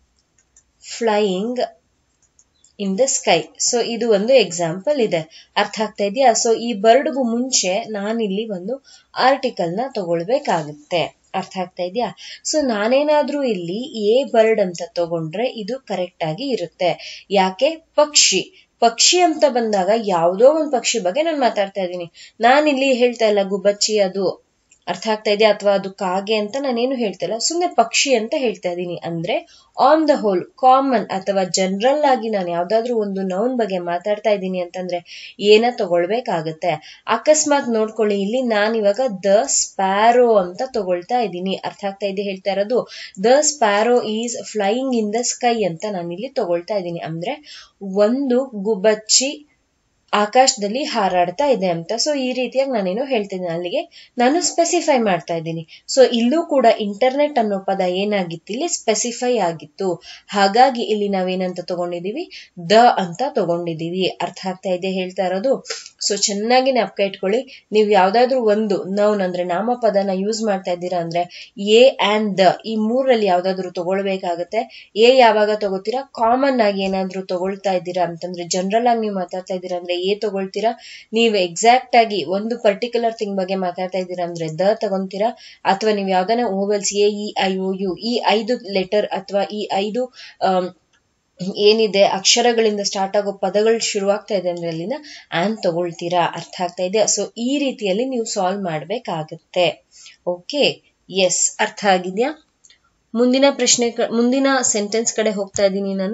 flying in the sky so ಇದು ಒಂದು ಎಕ್ಸಾಂಪಲ್ ಇದೆ ಅರ್ಥ ಆಗ್ತಾ ಇದೆಯಾ ಸೊ ಈ ಬರ್ಡ್ಗೂ ಮುಂಚೆ ನಾನಿಲ್ಲಿ ಒಂದು ಆರ್ಟಿಕಲ್ ನ ತಗೊಳ್ಬೇಕಾಗುತ್ತೆ ಅರ್ಥ ಆಗ್ತಾ ಇದೆಯಾ ಸೊ ನಾನೇನಾದ್ರೂ ಇಲ್ಲಿ ಎ ಬರ್ಡ್ ಅಂತ ತಗೊಂಡ್ರೆ ಇದು ಕರೆಕ್ಟ್ ಆಗಿ ಇರುತ್ತೆ ಯಾಕೆ ಪಕ್ಷಿ ಪಕ್ಷಿ ಅಂತ ಬಂದಾಗ ಯಾವುದೋ ಒಂದು ಪಕ್ಷಿ ಬಗ್ಗೆ ನಾನು ಮಾತಾಡ್ತಾ ಇದ್ದೀನಿ ನಾನಿಲ್ಲಿ ಹೇಳ್ತಾ ಇಲ್ಲ ಗುಬ್ಬಚ್ಚಿ ಅದು ಅರ್ಥ ಆಗ್ತಾ ಇದೆ ಅಥವಾ ಅದು ಕಾಗೆ ಅಂತ ನಾನೇನು ಹೇಳ್ತಾ ಇಲ್ಲ ಸುಮ್ಮನೆ ಪಕ್ಷಿ ಅಂತ ಹೇಳ್ತಾ ಇದ್ದೀನಿ ಅಂದ್ರೆ ಆನ್ ದ ಹೋಲ್ ಕಾಮನ್ ಅಥವಾ ಜನರಲ್ ಆಗಿ ನಾನು ಯಾವ್ದಾದ್ರು ಒಂದು ನೌನ್ ಬಗ್ಗೆ ಮಾತಾಡ್ತಾ ಇದ್ದೀನಿ ಅಂತಂದ್ರೆ ಏನ ತಗೊಳ್ಬೇಕಾಗತ್ತೆ ಅಕಸ್ಮಾತ್ ನೋಡ್ಕೊಳ್ಳಿ ಇಲ್ಲಿ ನಾನು ಇವಾಗ ದ ಸ್ಪ್ಯಾರೋ ಅಂತ ತಗೊಳ್ತಾ ಇದ್ದೀನಿ ಅರ್ಥ ಆಗ್ತಾ ಇದೆ ಹೇಳ್ತಾ ಇರೋದು the sparrow is flying in the sky ಅಂತ ನಾನು ಇಲ್ಲಿ ತಗೊಳ್ತಾ ಇದ್ದೀನಿ ಅಂದ್ರೆ ಒಂದು ಗುಬ್ಬಚ್ಚಿ ಆಕಾಶದಲ್ಲಿ ಹಾರಾಡ್ತಾ ಇದೆ ಅಂತ ಸೊ ಈ ರೀತಿಯಾಗಿ ನಾನೇನು ಹೇಳ್ತಿದ್ದೀನಿ ಅಲ್ಲಿಗೆ ನಾನು ಸ್ಪೆಸಿಫೈ ಮಾಡ್ತಾ ಇದ್ದೀನಿ ಸೊ ಇಲ್ಲೂ ಕೂಡ ಇಂಟರ್ನೆಟ್ ಅನ್ನೋ ಪದ ಏನಾಗಿತ್ತು ಇಲ್ಲಿ ಸ್ಪೆಸಿಫೈ ಆಗಿತ್ತು ಹಾಗಾಗಿ ಇಲ್ಲಿ ನಾವೇನಂತ ತಗೊಂಡಿದೀವಿ ದ ಅಂತ ತಗೊಂಡಿದೀವಿ ಅರ್ಥ ಆಗ್ತಾ ಇದೆ ಹೇಳ್ತಾ ಇರೋದು ಸೊ ಚೆನ್ನಾಗಿ ಜ್ಞಾಪಕ ಇಟ್ಕೊಳ್ಳಿ ನೀವು ಯಾವ್ದಾದ್ರು ಒಂದು ನೌನ್ ಅಂದ್ರೆ ನಾಮಪದನ ಯೂಸ್ ಮಾಡ್ತಾ ಇದ್ದೀರಾ ಅಂದ್ರೆ ಎ ಅಂಡ್ ದ ಈ ಮೂರಲ್ಲಿ ಯಾವ್ದಾದ್ರು ತಗೊಳ್ಬೇಕಾಗತ್ತೆ ಎ ಯಾವಾಗ ತಗೋತೀರಾ ಕಾಮನ್ ಆಗಿ ಏನಾದ್ರು ತಗೊಳ್ತಾ ಇದ್ದೀರಾ ಅಂತಂದ್ರೆ ಜನರಲ್ ಆಗಿ ನೀವು ಮಾತಾಡ್ತಾ ಇದ್ದೀರಾ ಅಂದ್ರೆ ಎ ತಗೊಳ್ತೀರಾ ನೀವು ಎಕ್ಸಾಕ್ಟ್ ಆಗಿ ಒಂದು ಪರ್ಟಿಕ್ಯುಲರ್ ಥಿಂಗ್ ಬಗ್ಗೆ ಮಾತಾಡ್ತಾ ಇದ್ದೀರಾ ಅಂದ್ರೆ ದ ತಗೊಂತೀರಾ ಅಥವಾ ನೀವು ಯಾವ್ದಾನ vowels A E I O U ಈ ಐದು ಲೆಟರ್ ಅಥವಾ ಈ ಐದು ಏನಿದೆ ಅಕ್ಷರಗಳಿಂದ ಸ್ಟಾರ್ಟ್ ಆಗೋ ಪದಗಳು ಶುರುವಾಗ್ತಾ ಇದೆ ಅಂದ್ರೆ ಅಲ್ಲಿಂದ ಆನ್ ತಗೊಳ್ತೀರಾ ಅರ್ಥ ಆಗ್ತಾ ಇದೆ ಸೊ ಈ ರೀತಿಯಲ್ಲಿ ನೀವು ಸಾಲ್ವ್ ಮಾಡ್ಬೇಕಾಗತ್ತೆ ಓಕೆ ಎಸ್ ಅರ್ಥ ಆಗಿದ್ಯಾ ಮುಂದಿನ ಪ್ರಶ್ನೆ ಮುಂದಿನ ಸೆಂಟೆನ್ಸ್ ಕಡೆ ಹೋಗ್ತಾ ಇದ್ದೀನಿ ನಾನು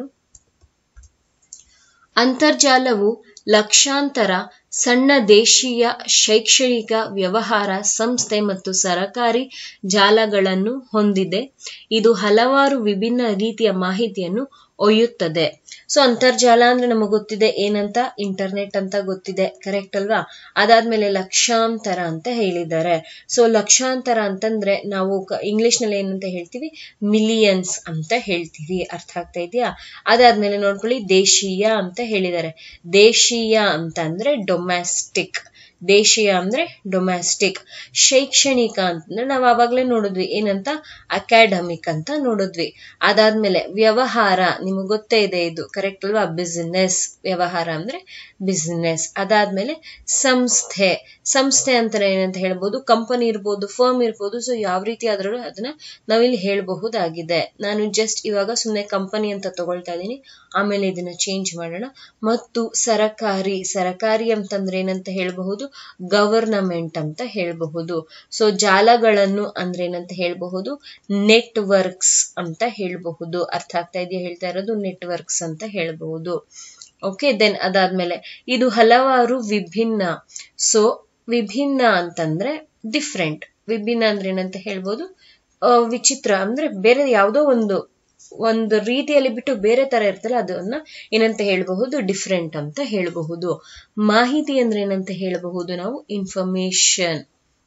ಅಂತರ್ಜಾಲವು ಲಕ್ಷಾಂತರ ಸಣ್ಣ ದೇಶೀಯ ಶೈಕ್ಷಣಿಕ ವ್ಯವಹಾರ ಸಂಸ್ಥೆ ಮತ್ತು ಸರಕಾರಿ ಜಾಲಗಳನ್ನು ಹೊಂದಿದೆ ಇದು ಹಲವಾರು ವಿಭಿನ್ನ ರೀತಿಯ ಮಾಹಿತಿಯನ್ನು ಒಯ್ಯುತ್ತದೆ ಸೊ ಅಂತರ್ಜಾಲ ಅಂದ್ರೆ ನಮಗೆ ಗೊತ್ತಿದೆ ಏನಂತ ಇಂಟರ್ನೆಟ್ ಅಂತ ಗೊತ್ತಿದೆ ಕರೆಕ್ಟ್ ಅಲ್ವಾ ಅದಾದ್ಮೇಲೆ ಲಕ್ಷಾಂತರ ಅಂತ ಹೇಳಿದ್ದಾರೆ ಸೊ ಲಕ್ಷಾಂತರ ಅಂತಂದ್ರೆ ನಾವು ಇಂಗ್ಲಿಷ್ ನಲ್ಲಿ ಏನಂತ ಹೇಳ್ತೀವಿ ಮಿಲಿಯನ್ಸ್ ಅಂತ ಹೇಳ್ತೀವಿ ಅರ್ಥ ಆಗ್ತಾ ಇದೆಯಾ ಅದಾದ್ಮೇಲೆ ನೋಡ್ಕೊಳ್ಳಿ ದೇಶೀಯ ಅಂತ ಹೇಳಿದ್ದಾರೆ ದೇಶೀಯ ಅಂತ ಅಂದ್ರೆ ಡೊಮ್ಯಾಸ್ಟಿಕ್ ದೇಶೀಯ ಅಂದ್ರೆ ಡೊಮ್ಯಾಸ್ಟಿಕ್ ಶೈಕ್ಷಣಿಕ ಅಂತಂದ್ರೆ ನಾವು ಆವಾಗಲೇ ನೋಡಿದ್ವಿ ಏನಂತ ಅಕಾಡೆಮಿಕ್ ಅಂತ ನೋಡಿದ್ವಿ ಅದಾದ್ಮೇಲೆ ವ್ಯವಹಾರ ನಿಮಗೆ ಗೊತ್ತೇ ಇದೆ ಇದು ಕರೆಕ್ಟ್ ಅಲ್ವಾ ಬಿಸಿನೆಸ್ ವ್ಯವಹಾರ ಅಂದ್ರೆ ಬಿಸಿನೆಸ್ ಅದಾದ್ಮೇಲೆ ಸಂಸ್ಥೆ ಸಂಸ್ಥೆ ಅಂತಾರೆ ಏನಂತ ಹೇಳ್ಬೋದು ಕಂಪನಿ ಇರ್ಬೋದು ಫರ್ಮ್ ಇರ್ಬೋದು ಸೊ ಯಾವ ರೀತಿ ಆದ್ರೂ ಅದನ್ನ ನಾವಿಲ್ಲಿ ಹೇಳಬಹುದಾಗಿದೆ ನಾನು ಜಸ್ಟ್ ಇವಾಗ ಸುಮ್ಮನೆ ಕಂಪನಿ ಅಂತ ತಗೊಳ್ತಾ ಇದ್ದೀನಿ ಆಮೇಲೆ ಇದನ್ನ ಚೇಂಜ್ ಮಾಡೋಣ ಮತ್ತು ಸರಕಾರಿ ಸರಕಾರಿ ಅಂತಂದ್ರೆ ಏನಂತ ಹೇಳಬಹುದು ಗವರ್ನಮೆಂಟ್ ಅಂತ ಹೇಳಬಹುದು ಸೊ ಜಾಲಗಳನ್ನು ಅಂದ್ರೆ ಏನಂತ ಹೇಳಬಹುದು ನೆಟ್ವರ್ಕ್ಸ್ ಅಂತ ಹೇಳಬಹುದು ಅರ್ಥ ಆಗ್ತಾ ಇದೆಯಾ ಹೇಳ್ತಾ ಇರೋದು ನೆಟ್ವರ್ಕ್ಸ್ ಅಂತ ಹೇಳಬಹುದು ಓಕೆ ದೆನ್ ಅದಾದ್ಮೇಲೆ ಇದು ಹಲವಾರು ವಿಭಿನ್ನ ಸೊ ವಿಭಿನ್ನ ಅಂತಂದ್ರೆ ಡಿಫ್ರೆಂಟ್ ವಿಭಿನ್ನ ಅಂದ್ರೆ ಏನಂತ ಹೇಳ್ಬೋದು ವಿಚಿತ್ರ ಅಂದ್ರೆ ಬೇರೆ ಯಾವುದೋ ಒಂದು ಒಂದು ರೀತಿಯಲ್ಲಿ ಬಿಟ್ಟು ಬೇರೆ ತರ ಇರ್ತಲ್ಲ ಅದನ್ನ ಏನಂತ ಹೇಳಬಹುದು ಡಿಫ್ರೆಂಟ್ ಅಂತ ಹೇಳಬಹುದು ಮಾಹಿತಿ ಅಂದ್ರೆ ಏನಂತ ಹೇಳಬಹುದು ನಾವು ಇನ್ಫಾರ್ಮೇಶನ್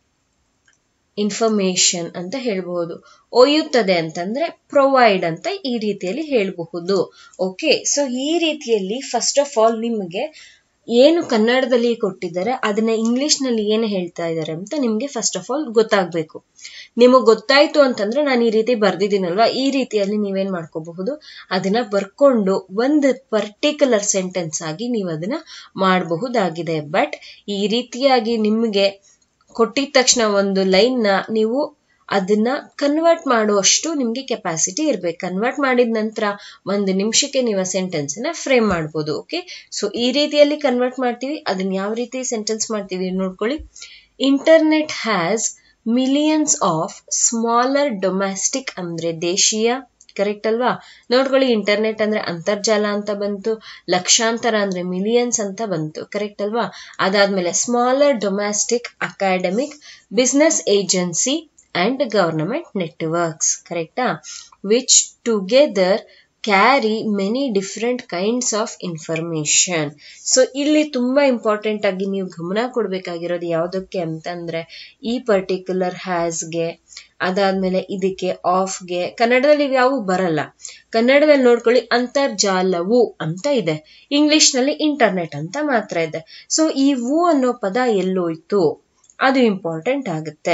ಇನ್ಫಾರ್ಮೇಶನ್ ಅಂತ ಹೇಳಬಹುದು ಒಯ್ಯುತ್ತದೆ ಅಂತಂದ್ರೆ ಪ್ರೊವೈಡ್ ಅಂತ ಈ ರೀತಿಯಲ್ಲಿ ಹೇಳಬಹುದು ಓಕೆ ಸೊ ಈ ರೀತಿಯಲ್ಲಿ ಫಸ್ಟ್ ಆಫ್ ಆಲ್ ನಿಮಗೆ ಏನು ಕನ್ನಡದಲ್ಲಿ ಕೊಟ್ಟಿದ್ದಾರೆ ಅದನ್ನ ಇಂಗ್ಲಿಷ್ ನಲ್ಲಿ ಏನು ಹೇಳ್ತಾ ಇದ್ದಾರೆ ಅಂತ ನಿಮ್ಗೆ ಫಸ್ಟ್ ಆಫ್ ಆಲ್ ಗೊತ್ತಾಗ್ಬೇಕು ನಿಮಗೆ ಗೊತ್ತಾಯ್ತು ಅಂತಂದ್ರೆ ನಾನು ಈ ರೀತಿ ಬರ್ದಿದ್ದೀನಲ್ವಾ ಈ ರೀತಿಯಲ್ಲಿ ನೀವೇನ್ ಮಾಡ್ಕೋಬಹುದು ಅದನ್ನ ಬರ್ಕೊಂಡು ಒಂದು ಪರ್ಟಿಕ್ಯುಲರ್ ಸೆಂಟೆನ್ಸ್ ಆಗಿ ನೀವು ಅದನ್ನ ಮಾಡಬಹುದಾಗಿದೆ ಬಟ್ ಈ ರೀತಿಯಾಗಿ ನಿಮಗೆ ಕೊಟ್ಟಿದ ತಕ್ಷಣ ಒಂದು ಲೈನ್ ನ ನೀವು ಅದನ್ನ ಕನ್ವರ್ಟ್ ಮಾಡುವಷ್ಟು ನಿಮ್ಗೆ ಕೆಪಾಸಿಟಿ ಇರ್ಬೇಕು ಕನ್ವರ್ಟ್ ಮಾಡಿದ ನಂತರ ಒಂದು ನಿಮಿಷಕ್ಕೆ ನೀವು ಸೆಂಟೆನ್ಸ್ ನ ಫ್ರೇಮ್ ಮಾಡ್ಬೋದು ಓಕೆ ಸೊ ಈ ರೀತಿಯಲ್ಲಿ ಕನ್ವರ್ಟ್ ಮಾಡ್ತೀವಿ ಅದನ್ನ ಯಾವ ರೀತಿ ಸೆಂಟೆನ್ಸ್ ಮಾಡ್ತೀವಿ ನೋಡ್ಕೊಳ್ಳಿ internet has millions of smaller domestic ಅಂದ್ರೆ ದೇಶೀಯ ಕರೆಕ್ಟ್ ಅಲ್ವಾ ನೋಡ್ಕೊಳ್ಳಿ ಇಂಟರ್ನೆಟ್ ಅಂದ್ರೆ ಅಂತರ್ಜಾಲ ಅಂತ ಬಂತು ಲಕ್ಷಾಂತರ ಅಂದ್ರೆ ಮಿಲಿಯನ್ಸ್ ಅಂತ ಬಂತು ಕರೆಕ್ಟ್ ಅಲ್ವಾ ಅದಾದ್ಮೇಲೆ smaller domestic academic business agency and government networks ಕರೆಕ್ಟಾ which together carry many different kinds of information so ಇಲ್ಲಿ ತುಂಬಾ ಇಂಪಾರ್ಟೆಂಟ್ ಆಗಿ ನೀವು ಗಮನ ಕೊಡ್ಬೇಕಾಗಿರೋದು ಯಾವುದಕ್ಕೆ ಅಂತಂದ್ರೆ ಈ ಪರ್ಟಿಕ್ಯುಲರ್ ಹ್ಯಾಸ್ಗೆ ಅದಾದ್ಮೇಲೆ ಇದಕ್ಕೆ ಆಫ್ಗೆ ಕನ್ನಡದಲ್ಲಿ ಯಾವ ಬರಲ್ಲ ಕನ್ನಡದಲ್ಲಿ ನೋಡ್ಕೊಳ್ಳಿ ಅಂತರ್ಜಾಲವು ಅಂತ ಇದೆ ಇಂಗ್ಲಿಷ್ ನಲ್ಲಿ ಇಂಟರ್ನೆಟ್ ಅಂತ ಮಾತ್ರ ಇದೆ ಸೊ ಈ ವು ಅನ್ನೋ ಪದ ಎಲ್ಲೋಯ್ತು ಅದು ಇಂಪಾರ್ಟೆಂಟ್ ಆಗುತ್ತೆ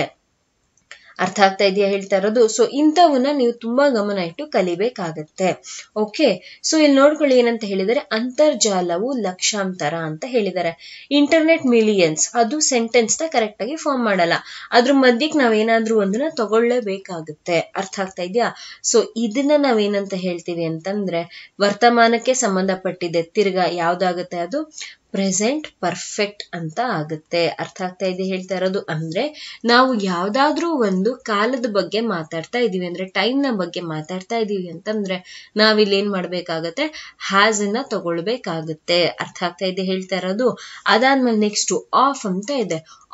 ಅರ್ಥ ಆಗ್ತಾ ಇದೆಯಾ ಹೇಳ್ತಾ ಇರೋದು ಸೊ ಇಂಥವನ್ನ ನೀವು ತುಂಬಾ ಗಮನ ಇಟ್ಟು ಕಲಿಬೇಕಾಗತ್ತೆ ಓಕೆ ಸೊ ಇಲ್ಲಿ ನೋಡ್ಕೊಳ್ಳಿ ಏನಂತ ಹೇಳಿದರೆ ಅಂತರ್ಜಾಲವು ಲಕ್ಷಾಂತರ ಅಂತ ಹೇಳಿದ್ದಾರೆ ಇಂಟರ್ನೆಟ್ ಮಿಲಿಯನ್ಸ್ ಅದು ಸೆಂಟೆನ್ಸ್ ನ ಕರೆಕ್ಟ್ ಆಗಿ ಫಾರ್ಮ್ ಮಾಡಲ್ಲ ಅದ್ರ ಮಧ್ಯಕ್ಕೆ ನಾವೇನಾದ್ರೂ ಒಂದನ್ನ ತಗೊಳ್ಳೇಬೇಕಾಗುತ್ತೆ ಅರ್ಥ ಆಗ್ತಾ ಇದೆಯಾ ಸೊ ಇದನ್ನ ನಾವೇನಂತ ಹೇಳ್ತೀವಿ ಅಂತಂದ್ರೆ ವರ್ತಮಾನಕ್ಕೆ ಸಂಬಂಧಪಟ್ಟಿದೆ ತಿರ್ಗಾ ಯಾವ್ದಾಗುತ್ತೆ ಅದು ಪ್ರೆಸೆಂಟ್ ಪರ್ಫೆಕ್ಟ್ ಅಂತ ಆಗುತ್ತೆ ಅರ್ಥ ಆಗ್ತಾ ಇದೆ ಹೇಳ್ತಾ ಇರೋದು ಅಂದ್ರೆ ನಾವು ಯಾವ್ದಾದ್ರೂ ಒಂದು ಕಾಲದ ಬಗ್ಗೆ ಮಾತಾಡ್ತಾ ಇದೀವಿ ಅಂದ್ರೆ ಟೈಮ್ ನ ಬಗ್ಗೆ ಮಾತಾಡ್ತಾ ಇದೀವಿ ಅಂತಂದ್ರೆ ನಾವಿಲ್ಲಿ ಏನ್ ಮಾಡ್ಬೇಕಾಗತ್ತೆ ಹ್ಯಾಸ್ ಅನ್ನ ತಗೊಳ್ಬೇಕಾಗುತ್ತೆ ಅರ್ಥ ಆಗ್ತಾ ಇದೆ ಹೇಳ್ತಾ ಇರೋದು ಅದಾದ್ಮೇಲೆ ನೆಕ್ಸ್ಟ್ ಆಫ್ ಅಂತ ಇದೆ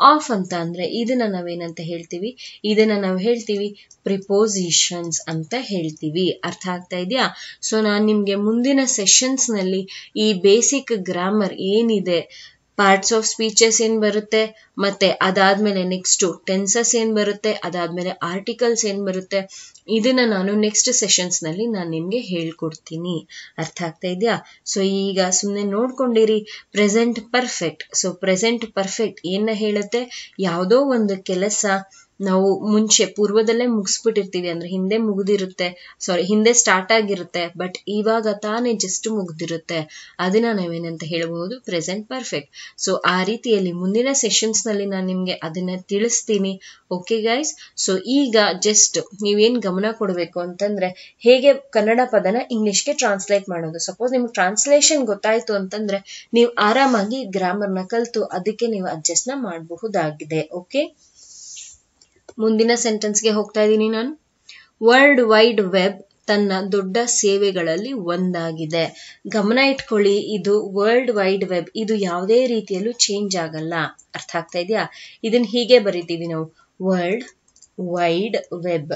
ಆಫ್ ಅಂತ ಅಂದ್ರೆ ಇದನ್ನ ನಾವೇನಂತ ಹೇಳ್ತೀವಿ ಇದನ್ನ ನಾವು ಹೇಳ್ತೀವಿ ಪ್ರಿಪೋಸಿಷನ್ಸ್ ಅಂತ ಹೇಳ್ತೀವಿ ಅರ್ಥ ಆಗ್ತಾ ಇದೆಯಾ ಸೊ ನಾನು ನಿಮ್ಗೆ ಮುಂದಿನ ಸೆಷನ್ಸ್ ನಲ್ಲಿ ಈ ಬೇಸಿಕ್ ಗ್ರಾಮರ್ ಏನಿದೆ ಪಾರ್ಟ್ಸ್ ಆಫ್ ಸ್ಪೀಚಸ್ ಏನ್ ಬರುತ್ತೆ ಮತ್ತೆ ಅದಾದ್ಮೇಲೆ ನೆಕ್ಸ್ಟ್ ಟೆನ್ಸಸ್ ಏನ್ ಬರುತ್ತೆ ಅದಾದ್ಮೇಲೆ ಆರ್ಟಿಕಲ್ಸ್ ಏನ್ ಬರುತ್ತೆ ಇದನ್ನ ನಾನು ನೆಕ್ಸ್ಟ್ ಸೆಷನ್ಸ್ ನಲ್ಲಿ ನಾನು ನಿಮ್ಗೆ ಹೇಳ್ಕೊಡ್ತೀನಿ ಅರ್ಥ ಆಗ್ತಾ ಇದೆಯಾ ಸೊ ಈಗ ಸುಮ್ಮನೆ ನೋಡ್ಕೊಂಡಿರಿ present perfect so present perfect ಏನ ಹೇಳುತ್ತೆ ಯಾವುದೋ ಒಂದು ಕೆಲಸ ನಾವು ಮುಂಚೆ ಪೂರ್ವದಲ್ಲೇ ಮುಗಿಸ್ಬಿಟ್ಟಿರ್ತೀವಿ ಅಂದ್ರೆ ಹಿಂದೆ ಮುಗ್ದಿರುತ್ತೆ ಸಾರಿ ಹಿಂದೆ ಸ್ಟಾರ್ಟ್ ಆಗಿರುತ್ತೆ ಬಟ್ ಇವಾಗ ತಾನೇ ಜಸ್ಟ್ ಮುಗ್ದಿರುತ್ತೆ ಅದನ್ನ ನಾವೇನಂತ ಹೇಳಬಹುದು ಪ್ರೆಸೆಂಟ್ ಪರ್ಫೆಕ್ಟ್ ಸೊ ಆ ರೀತಿಯಲ್ಲಿ ಮುಂದಿನ ಸೆಷನ್ಸ್ ನಲ್ಲಿ ನಾನು ನಿಮ್ಗೆ ಅದನ್ನ ತಿಳಿಸ್ತೀನಿ ಓಕೆ ಗೈಸ್ ಸೊ ಈಗ ಜಸ್ಟ್ ನೀವೇನ್ ಗಮನ ಕೊಡಬೇಕು ಅಂತಂದ್ರೆ ಹೇಗೆ ಕನ್ನಡ ಪದನ ಇಂಗ್ಲಿಷ್ಗೆ ಟ್ರಾನ್ಸ್ಲೇಟ್ ಮಾಡೋದು ಸಪೋಸ್ ನಿಮ್ಗೆ ಟ್ರಾನ್ಸ್ಲೇಷನ್ ಗೊತ್ತಾಯ್ತು ಅಂತಂದ್ರೆ ನೀವು ಆರಾಮಾಗಿ ಗ್ರಾಮರ್ನ ಕಲ್ತು ಅದಕ್ಕೆ ನೀವು ಅಡ್ಜಸ್ಟ್ ನ ಮಾಡಬಹುದಾಗಿದೆ ಓಕೆ ಮುಂದಿನ ಸೆಂಟೆನ್ಸ್ಗೆ ಹೋಗ್ತಾ ಇದ್ದೀನಿ ನಾನು ವರ್ಲ್ಡ್ ವೈಡ್ ವೆಬ್ ತನ್ನ ದೊಡ್ಡ ಸೇವೆಗಳಲ್ಲಿ ಒಂದಾಗಿದೆ ಗಮನ ಇಟ್ಕೊಳ್ಳಿ ಇದು ವರ್ಲ್ಡ್ ವೈಡ್ ವೆಬ್ ಇದು ಯಾವುದೇ ರೀತಿಯಲ್ಲೂ ಚೇಂಜ್ ಆಗಲ್ಲ ಅರ್ಥ ಆಗ್ತಾ ಇದೆಯಾ ಇದನ್ನ ಹೀಗೆ ಬರಿತೀವಿ ನಾವು ವರ್ಲ್ಡ್ ವೈಡ್ ವೆಬ್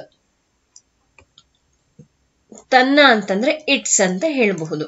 ತನ್ನ ಅಂತಂದ್ರೆ ಇಟ್ಸ್ ಅಂತ ಹೇಳಬಹುದು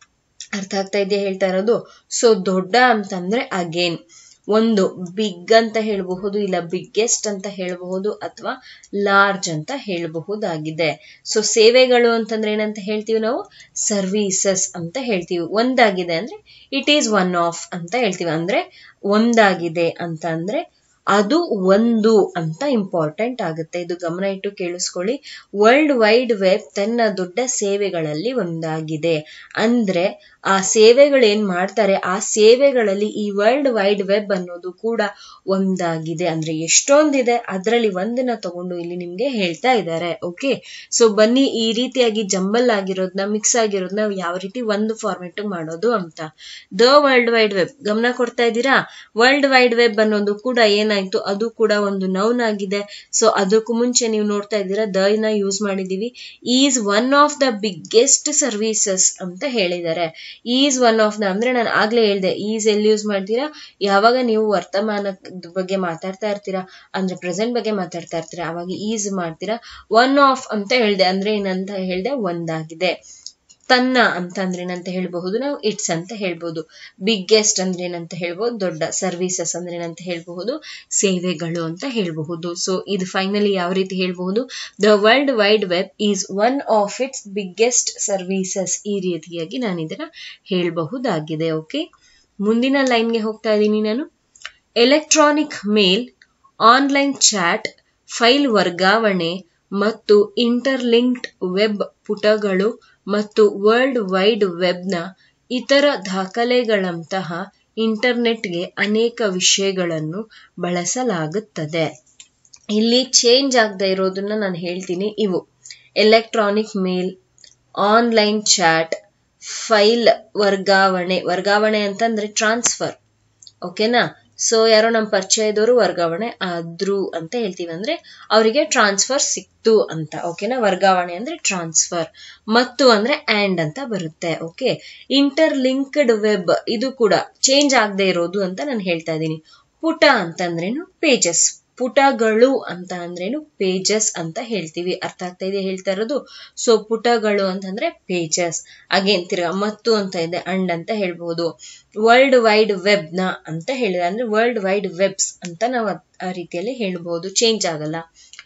ಅರ್ಥ ಆಗ್ತಾ ಇದೆಯಾ ಹೇಳ್ತಾ ಇರೋದು ಸೊ ದೊಡ್ಡ ಅಂತಂದ್ರೆ ಅಗೇನ್ ಒಂದು ಬಿಗ್ ಅಂತ ಹೇಳಬಹುದು ಇಲ್ಲ ಬಿಗ್ಗೆಸ್ಟ್ ಅಂತ ಹೇಳಬಹುದು ಅಥವಾ ಲಾರ್ಜ್ ಅಂತ ಹೇಳಬಹುದಾಗಿದೆ ಸೊ ಸೇವೆಗಳು ಅಂತಂದ್ರೆ ಏನಂತ ಹೇಳ್ತೀವಿ ನಾವು ಸರ್ವೀಸಸ್ ಅಂತ ಹೇಳ್ತೀವಿ ಒಂದಾಗಿದೆ ಅಂದ್ರೆ ಇಟ್ ಈಸ್ ಒನ್ ಆಫ್ ಅಂತ ಹೇಳ್ತೀವಿ ಅಂದ್ರೆ ಒಂದಾಗಿದೆ ಅಂತ ಅಂದ್ರೆ ಅದು ಒಂದು ಅಂತ ಇಂಪಾರ್ಟೆಂಟ್ ಆಗುತ್ತೆ ಇದು ಗಮನ ಇಟ್ಟು ಕೇಳಿಸ್ಕೊಳ್ಳಿ ವರ್ಲ್ಡ್ ವೈಡ್ ವೆಬ್ ತನ್ನ ದೊಡ್ಡ ಸೇವೆಗಳಲ್ಲಿ ಒಂದಾಗಿದೆ ಅಂದ್ರೆ ಆ ಸೇವೆಗಳು ಏನ್ ಮಾಡ್ತಾರೆ ಆ ಸೇವೆಗಳಲ್ಲಿ ಈ ವರ್ಲ್ಡ್ ವೈಡ್ ವೆಬ್ ಅನ್ನೋದು ಕೂಡ ಒಂದಾಗಿದೆ ಅಂದ್ರೆ ಎಷ್ಟೊಂದಿದೆ ಅದರಲ್ಲಿ ಒಂದನ್ನ ತಗೊಂಡು ಇಲ್ಲಿ ನಿಮ್ಗೆ ಹೇಳ್ತಾ ಇದ್ದಾರೆ ಓಕೆ ಸೊ ಬನ್ನಿ ಈ ರೀತಿಯಾಗಿ ಜಂಬಲ್ ಆಗಿರೋದನ್ನ ಮಿಕ್ಸ್ ಆಗಿರೋದನ್ನ ಯಾವ ರೀತಿ ಒಂದು ಫಾರ್ಮೆಟ್ ಮಾಡೋದು ಅಂತ ದ ವರ್ಲ್ಡ್ ವೈಡ್ ವೆಬ್ ಗಮನ ಕೊಡ್ತಾ ಇದ್ದೀರಾ ವರ್ಲ್ಡ್ ವೈಡ್ ವೆಬ್ ಅನ್ನೋದು ಕೂಡ ಏನಾಯ್ತು ಅದು ಕೂಡ ಒಂದು ನೌನ್ ಆಗಿದೆ ಸೊ ಅದಕ್ಕೂ ಮುಂಚೆ ನೀವು ನೋಡ್ತಾ ಇದ್ದೀರಾ ದ ನ ಯೂಸ್ ಮಾಡಿದೀವಿ is one of the biggest services ಅಂತ ಹೇಳಿದ್ದಾರೆ ಈಸ್ ಒನ್ ಆಫ್ ದ ಅಂದ್ರೆ ನಾನು ಆಗ್ಲೇ ಹೇಳ್ದೆ ಈಸ್ ಎಲ್ಲಿ ಯೂಸ್ ಮಾಡ್ತೀರಾ ಯಾವಾಗ ನೀವು ವರ್ತಮಾನದ ಬಗ್ಗೆ ಮಾತಾಡ್ತಾ ಇರ್ತೀರಾ ಅಂದ್ರೆ ಪ್ರೆಸೆಂಟ್ ಬಗ್ಗೆ ಮಾತಾಡ್ತಾ ಇರ್ತೀರಾ ಅವಾಗ ಈಸ್ ಮಾಡ್ತೀರಾ ಒನ್ ಆಫ್ ಅಂತ ಹೇಳ್ದೆ ಅಂದ್ರೆ ಏನಂತ ಹೇಳ್ದೆ ಒಂದಾಗಿದೆ ತನ್ನ ಅಂತ ಅಂದ್ರೆ ಏನಂತ ಹೇಳ್ಬಹುದು ನಾವು ಇಟ್ಸ್ ಅಂತ ಹೇಳ್ಬಹುದು ಬಿಗ್ಗೆಸ್ಟ್ ಅಂದ್ರೆ ಏನಂತ ಹೇಳ್ಬಹುದು ದೊಡ್ಡ ಸರ್ವಿಸಸ್ ಅಂದ್ರೆ ಏನಂತ ಹೇಳ್ಬಹುದು ಸೇವೆಗಳು ಅಂತ ಹೇಳ್ಬಹುದು ಸೊ ಇದು ಫೈನಲಿ ಯಾವ ರೀತಿ ಹೇಳ್ಬಹುದು the world wide web is one of its biggest services ಈ ರೀತಿಯಾಗಿ ನಾನು ಇದನ್ನ ಹೇಳಬಹುದಾಗಿದೆ ಓಕೆ ಮುಂದಿನ ಲೈನ್ಗೆ ಹೋಗ್ತಾ ಇದ್ದೀನಿ ನಾನು electronic mail online chat file ವರ್ಗಾವಣೆ ಮತ್ತು ಇಂಟರ್ಲಿಂಕ್ಡ್ ವೆಬ್ ಪುಟಗಳು ಮತ್ತು ವರ್ಲ್ಡ್ ವೈಡ್ ವೆಬ್ನ ಇತರ ದಾಖಲೆಗಳಂತಹ ಇಂಟರ್ನೆಟ್ಗೆ ಅನೇಕ ವಿಷಯಗಳನ್ನು ಬಳಸಲಾಗುತ್ತದೆ ಇಲ್ಲಿ ಚೇಂಜ್ ಆಗದೆ ಇರೋದನ್ನ ನಾನು ಹೇಳ್ತೀನಿ ಇವು electronic mail online chat file ವರ್ಗಾವಣೆ ವರ್ಗಾವಣೆ ಅಂತಂದ್ರೆ ಟ್ರಾನ್ಸ್ಫರ್ ಓಕೆನಾ ಸೊ ಯಾರೋ ನಮ್ಮ ಪರಿಚಯದವರು ವರ್ಗಾವಣೆ ಆದ್ರು ಅಂತ ಹೇಳ್ತೀವಿ ಅಂದ್ರೆ ಅವರಿಗೆ ಟ್ರಾನ್ಸ್ಫರ್ ಸಿಕ್ತು ಅಂತ ಓಕೆನಾ ವರ್ಗಾವಣೆ ಅಂದ್ರೆ ಟ್ರಾನ್ಸ್ಫರ್ ಮತ್ತು ಅಂದ್ರೆ ಆಂಡ್ ಅಂತ ಬರುತ್ತೆ ಓಕೆ ಇಂಟರ್ ಲಿಂಕ್ಡ್ ವೆಬ್ ಇದು ಕೂಡ ಚೇಂಜ್ ಆಗದೆ ಇರೋದು ಅಂತ ನಾನು ಹೇಳ್ತಾ ಇದ್ದೀನಿ ಪುಟ ಅಂತಂದ್ರೇನು ಪೇಜಸ್ ಪುಟಗಳು ಅಂತ ಅಂದ್ರೇನು ಪೇಜಸ್ ಅಂತ ಹೇಳ್ತೀವಿ ಅರ್ಥ ಆಗ್ತಾ ಇದೆ ಹೇಳ್ತಾ ಇರೋದು ಸೊ ಪುಟಗಳು ಅಂತಂದ್ರೆ ಪೇಜಸ್ ಅಗೇನ್ ತಿರ್ಗಾ ಮತ್ತು ಅಂತ ಇದೆ ಅಂಡ್ ಅಂತ ಹೇಳ್ಬಹುದು ವರ್ಲ್ಡ್ ವೈಡ್ ವೆಬ್ ನ ಅಂತ ಹೇಳಿದ್ರೆ ಅಂದ್ರೆ ವರ್ಲ್ಡ್ ವೈಡ್ ವೆಬ್ಸ್ ಅಂತ ನಾವು ಆ ರೀತಿಯಲ್ಲಿ ಹೇಳ್ಬಹುದು ಚೇಂಜ್ ಆಗಲ್ಲ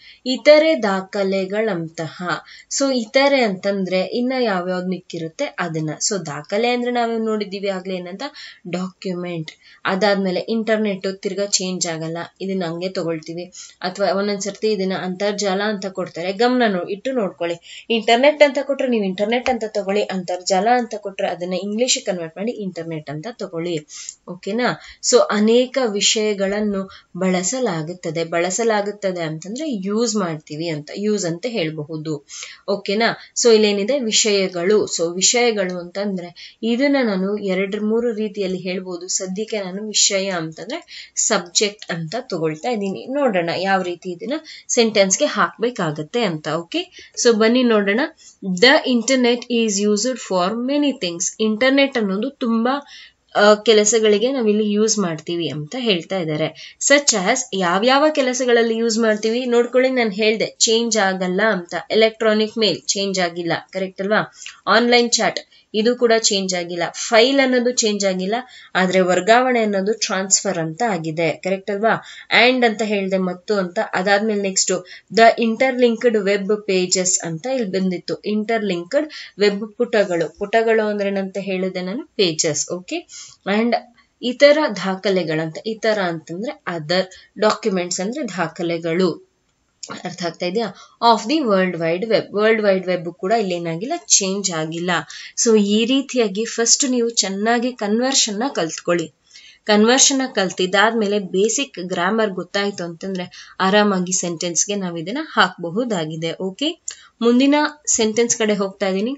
ಇತರೆ ದಾಖಲೆಗಳಂತಹ ಸೊ ಇತರೆ ಅಂತಂದ್ರೆ ಇನ್ನ ಯಾವ್ಯಾವ್ದು ಮಿಕ್ಕಿರುತ್ತೆ ಅದನ್ನ ಸೊ ದಾಖಲೆ ಅಂದ್ರೆ ನಾವೇವ್ ನೋಡಿದೀವಿ ಆಗ್ಲೇ ಏನಂತ ಡಾಕ್ಯುಮೆಂಟ್ ಅದಾದ್ಮೇಲೆ ಇಂಟರ್ನೆಟ್ ತಿರ್ಗಾ ಚೇಂಜ್ ಆಗಲ್ಲ ಇದನ್ನ ಹಂಗೆ ತಗೊಳ್ತೀವಿ ಅಥವಾ ಒಂದೊಂದ್ಸರ್ತಿ ಇದನ್ನ ಅಂತರ್ಜಾಲ ಅಂತ ಕೊಡ್ತಾರೆ ಗಮನ ನೋ ಇಟ್ಟು ನೋಡ್ಕೊಳ್ಳಿ ಇಂಟರ್ನೆಟ್ ಅಂತ ಕೊಟ್ರೆ ನೀವು ಇಂಟರ್ನೆಟ್ ಅಂತ ತಗೊಳ್ಳಿ ಅಂತರ್ಜಾಲ ಅಂತ ಕೊಟ್ರೆ ಅದನ್ನ ಇಂಗ್ಲಿಷ್ ಕನ್ವರ್ಟ್ ಮಾಡಿ ಇಂಟರ್ನೆಟ್ ಅಂತ ತಗೊಳ್ಳಿ ಓಕೆನಾ ಸೊ ಅನೇಕ ವಿಷಯಗಳನ್ನು ಬಳಸಲಾಗುತ್ತದೆ ಬಳಸಲಾಗುತ್ತದೆ ಅಂತಂದ್ರೆ ಯೂಸ್ ಮಾಡ್ತೀವಿ ಅಂತ ಯೂಸ್ ಅಂತ ಹೇಳಬಹುದು ಓಕೆನಾ ಸೊ ಇಲ್ಲೇನಿದೆ ವಿಷಯಗಳು ಸೊ ವಿಷಯಗಳು ಅಂತಂದ್ರೆ ಇದನ್ನ ನಾನು ಎರಡು ಮೂರು ರೀತಿಯಲ್ಲಿ ಹೇಳ್ಬೋದು ಸದ್ಯಕ್ಕೆ ನಾನು ವಿಷಯ ಅಂತಂದ್ರೆ ಸಬ್ಜೆಕ್ಟ್ ಅಂತ ತಗೊಳ್ತಾ ಇದ್ದೀನಿ ನೋಡೋಣ ಯಾವ ರೀತಿ ಇದನ್ನ ಸೆಂಟೆನ್ಸ್ಗೆ ಹಾಕ್ಬೇಕಾಗತ್ತೆ ಅಂತ ಓಕೆ ಸೊ ಬನ್ನಿ ನೋಡೋಣ the internet is used for many things internet ಅನ್ನೋದು ತುಂಬಾ ಕೆಲಸಗಳಿಗೆ ನಾವಿಲ್ಲಿ ಯೂಸ್ ಮಾಡ್ತೀವಿ ಅಂತ ಹೇಳ್ತಾ ಇದ್ದಾರೆ ಸಚ್ ಆಸ್ ಯಾವ್ಯಾವ ಕೆಲಸಗಳಲ್ಲಿ ಯೂಸ್ ಮಾಡ್ತೀವಿ ನೋಡ್ಕೊಳ್ಳಿ ನಾನು ಹೇಳ್ದೆ ಚೇಂಜ್ ಆಗಲ್ಲ ಅಂತ ಎಲೆಕ್ಟ್ರಾನಿಕ್ ಮೇಲ್ ಚೇಂಜ್ ಆಗಿಲ್ಲ ಕರೆಕ್ಟ್ ಅಲ್ವಾ ಆನ್ಲೈನ್ ಚಾಟ್ ಇದು ಕೂಡ ಚೇಂಜ್ ಆಗಿಲ್ಲ ಫೈಲ್ ಅನ್ನೋದು ಚೇಂಜ್ ಆಗಿಲ್ಲ ಆದ್ರೆ ವರ್ಗಾವಣೆ ಅನ್ನೋದು ಟ್ರಾನ್ಸ್ಫರ್ ಅಂತ ಆಗಿದೆ ಕರೆಕ್ಟ್ ಅಲ್ವಾ ಅಂಡ್ ಅಂತ ಹೇಳ್ದೆ ಮತ್ತು ಅಂತ ಅದಾದ್ಮೇಲೆ next the interlinked web pages ಅಂತ ಇಲ್ಲಿ ಬಂದಿತ್ತು ಇಂಟರ್ಲಿಂಕ್ಡ್ ವೆಬ್ ಪುಟಗಳು ಪುಟಗಳು ಅಂದ್ರೆ ಏನಂತ ಹೇಳಿದೆ ನಾನು ಪೇಜಸ್ ಓಕೆ ಅಂಡ್ ಇತರ ದಾಖಲೆಗಳಂತ ಇತರ ಅಂತಂದ್ರೆ ಅದರ್ ಡಾಕ್ಯುಮೆಂಟ್ಸ್ ಅಂದ್ರೆ ದಾಖಲೆಗಳು ಅರ್ಥ ಆಗ್ತಾ ಇದೆಯಾ of the world wide web world wide web ಕೂಡ ಇಲ್ಲೇನಾಗಿಲ್ಲ ಚೇಂಜ್ ಆಗಿಲ್ಲ ಸೊ ಈ ರೀತಿಯಾಗಿ ಫಸ್ಟ್ ನೀವು ಚೆನ್ನಾಗಿ ಕನ್ವರ್ಷನ್ ನ ಕಲ್ತ್ಕೊಳ್ಳಿ ಕನ್ವರ್ಷನ್ ಕಲ್ತಿದ್ದಾದ್ಮೇಲೆ ಬೇಸಿಕ್ ಗ್ರಾಮರ್ ಗೊತ್ತಾಯ್ತು ಅಂತಂದ್ರೆ ಆರಾಮಾಗಿ ಸೆಂಟೆನ್ಸ್ಗೆ ನಾವು ಇದನ್ನ ಹಾಕಬಹುದಾಗಿದೆ ಓಕೆ ಮುಂದಿನ ಸೆಂಟೆನ್ಸ್ ಕಡೆ ಹೋಗ್ತಾ ಇದ್ದೀನಿ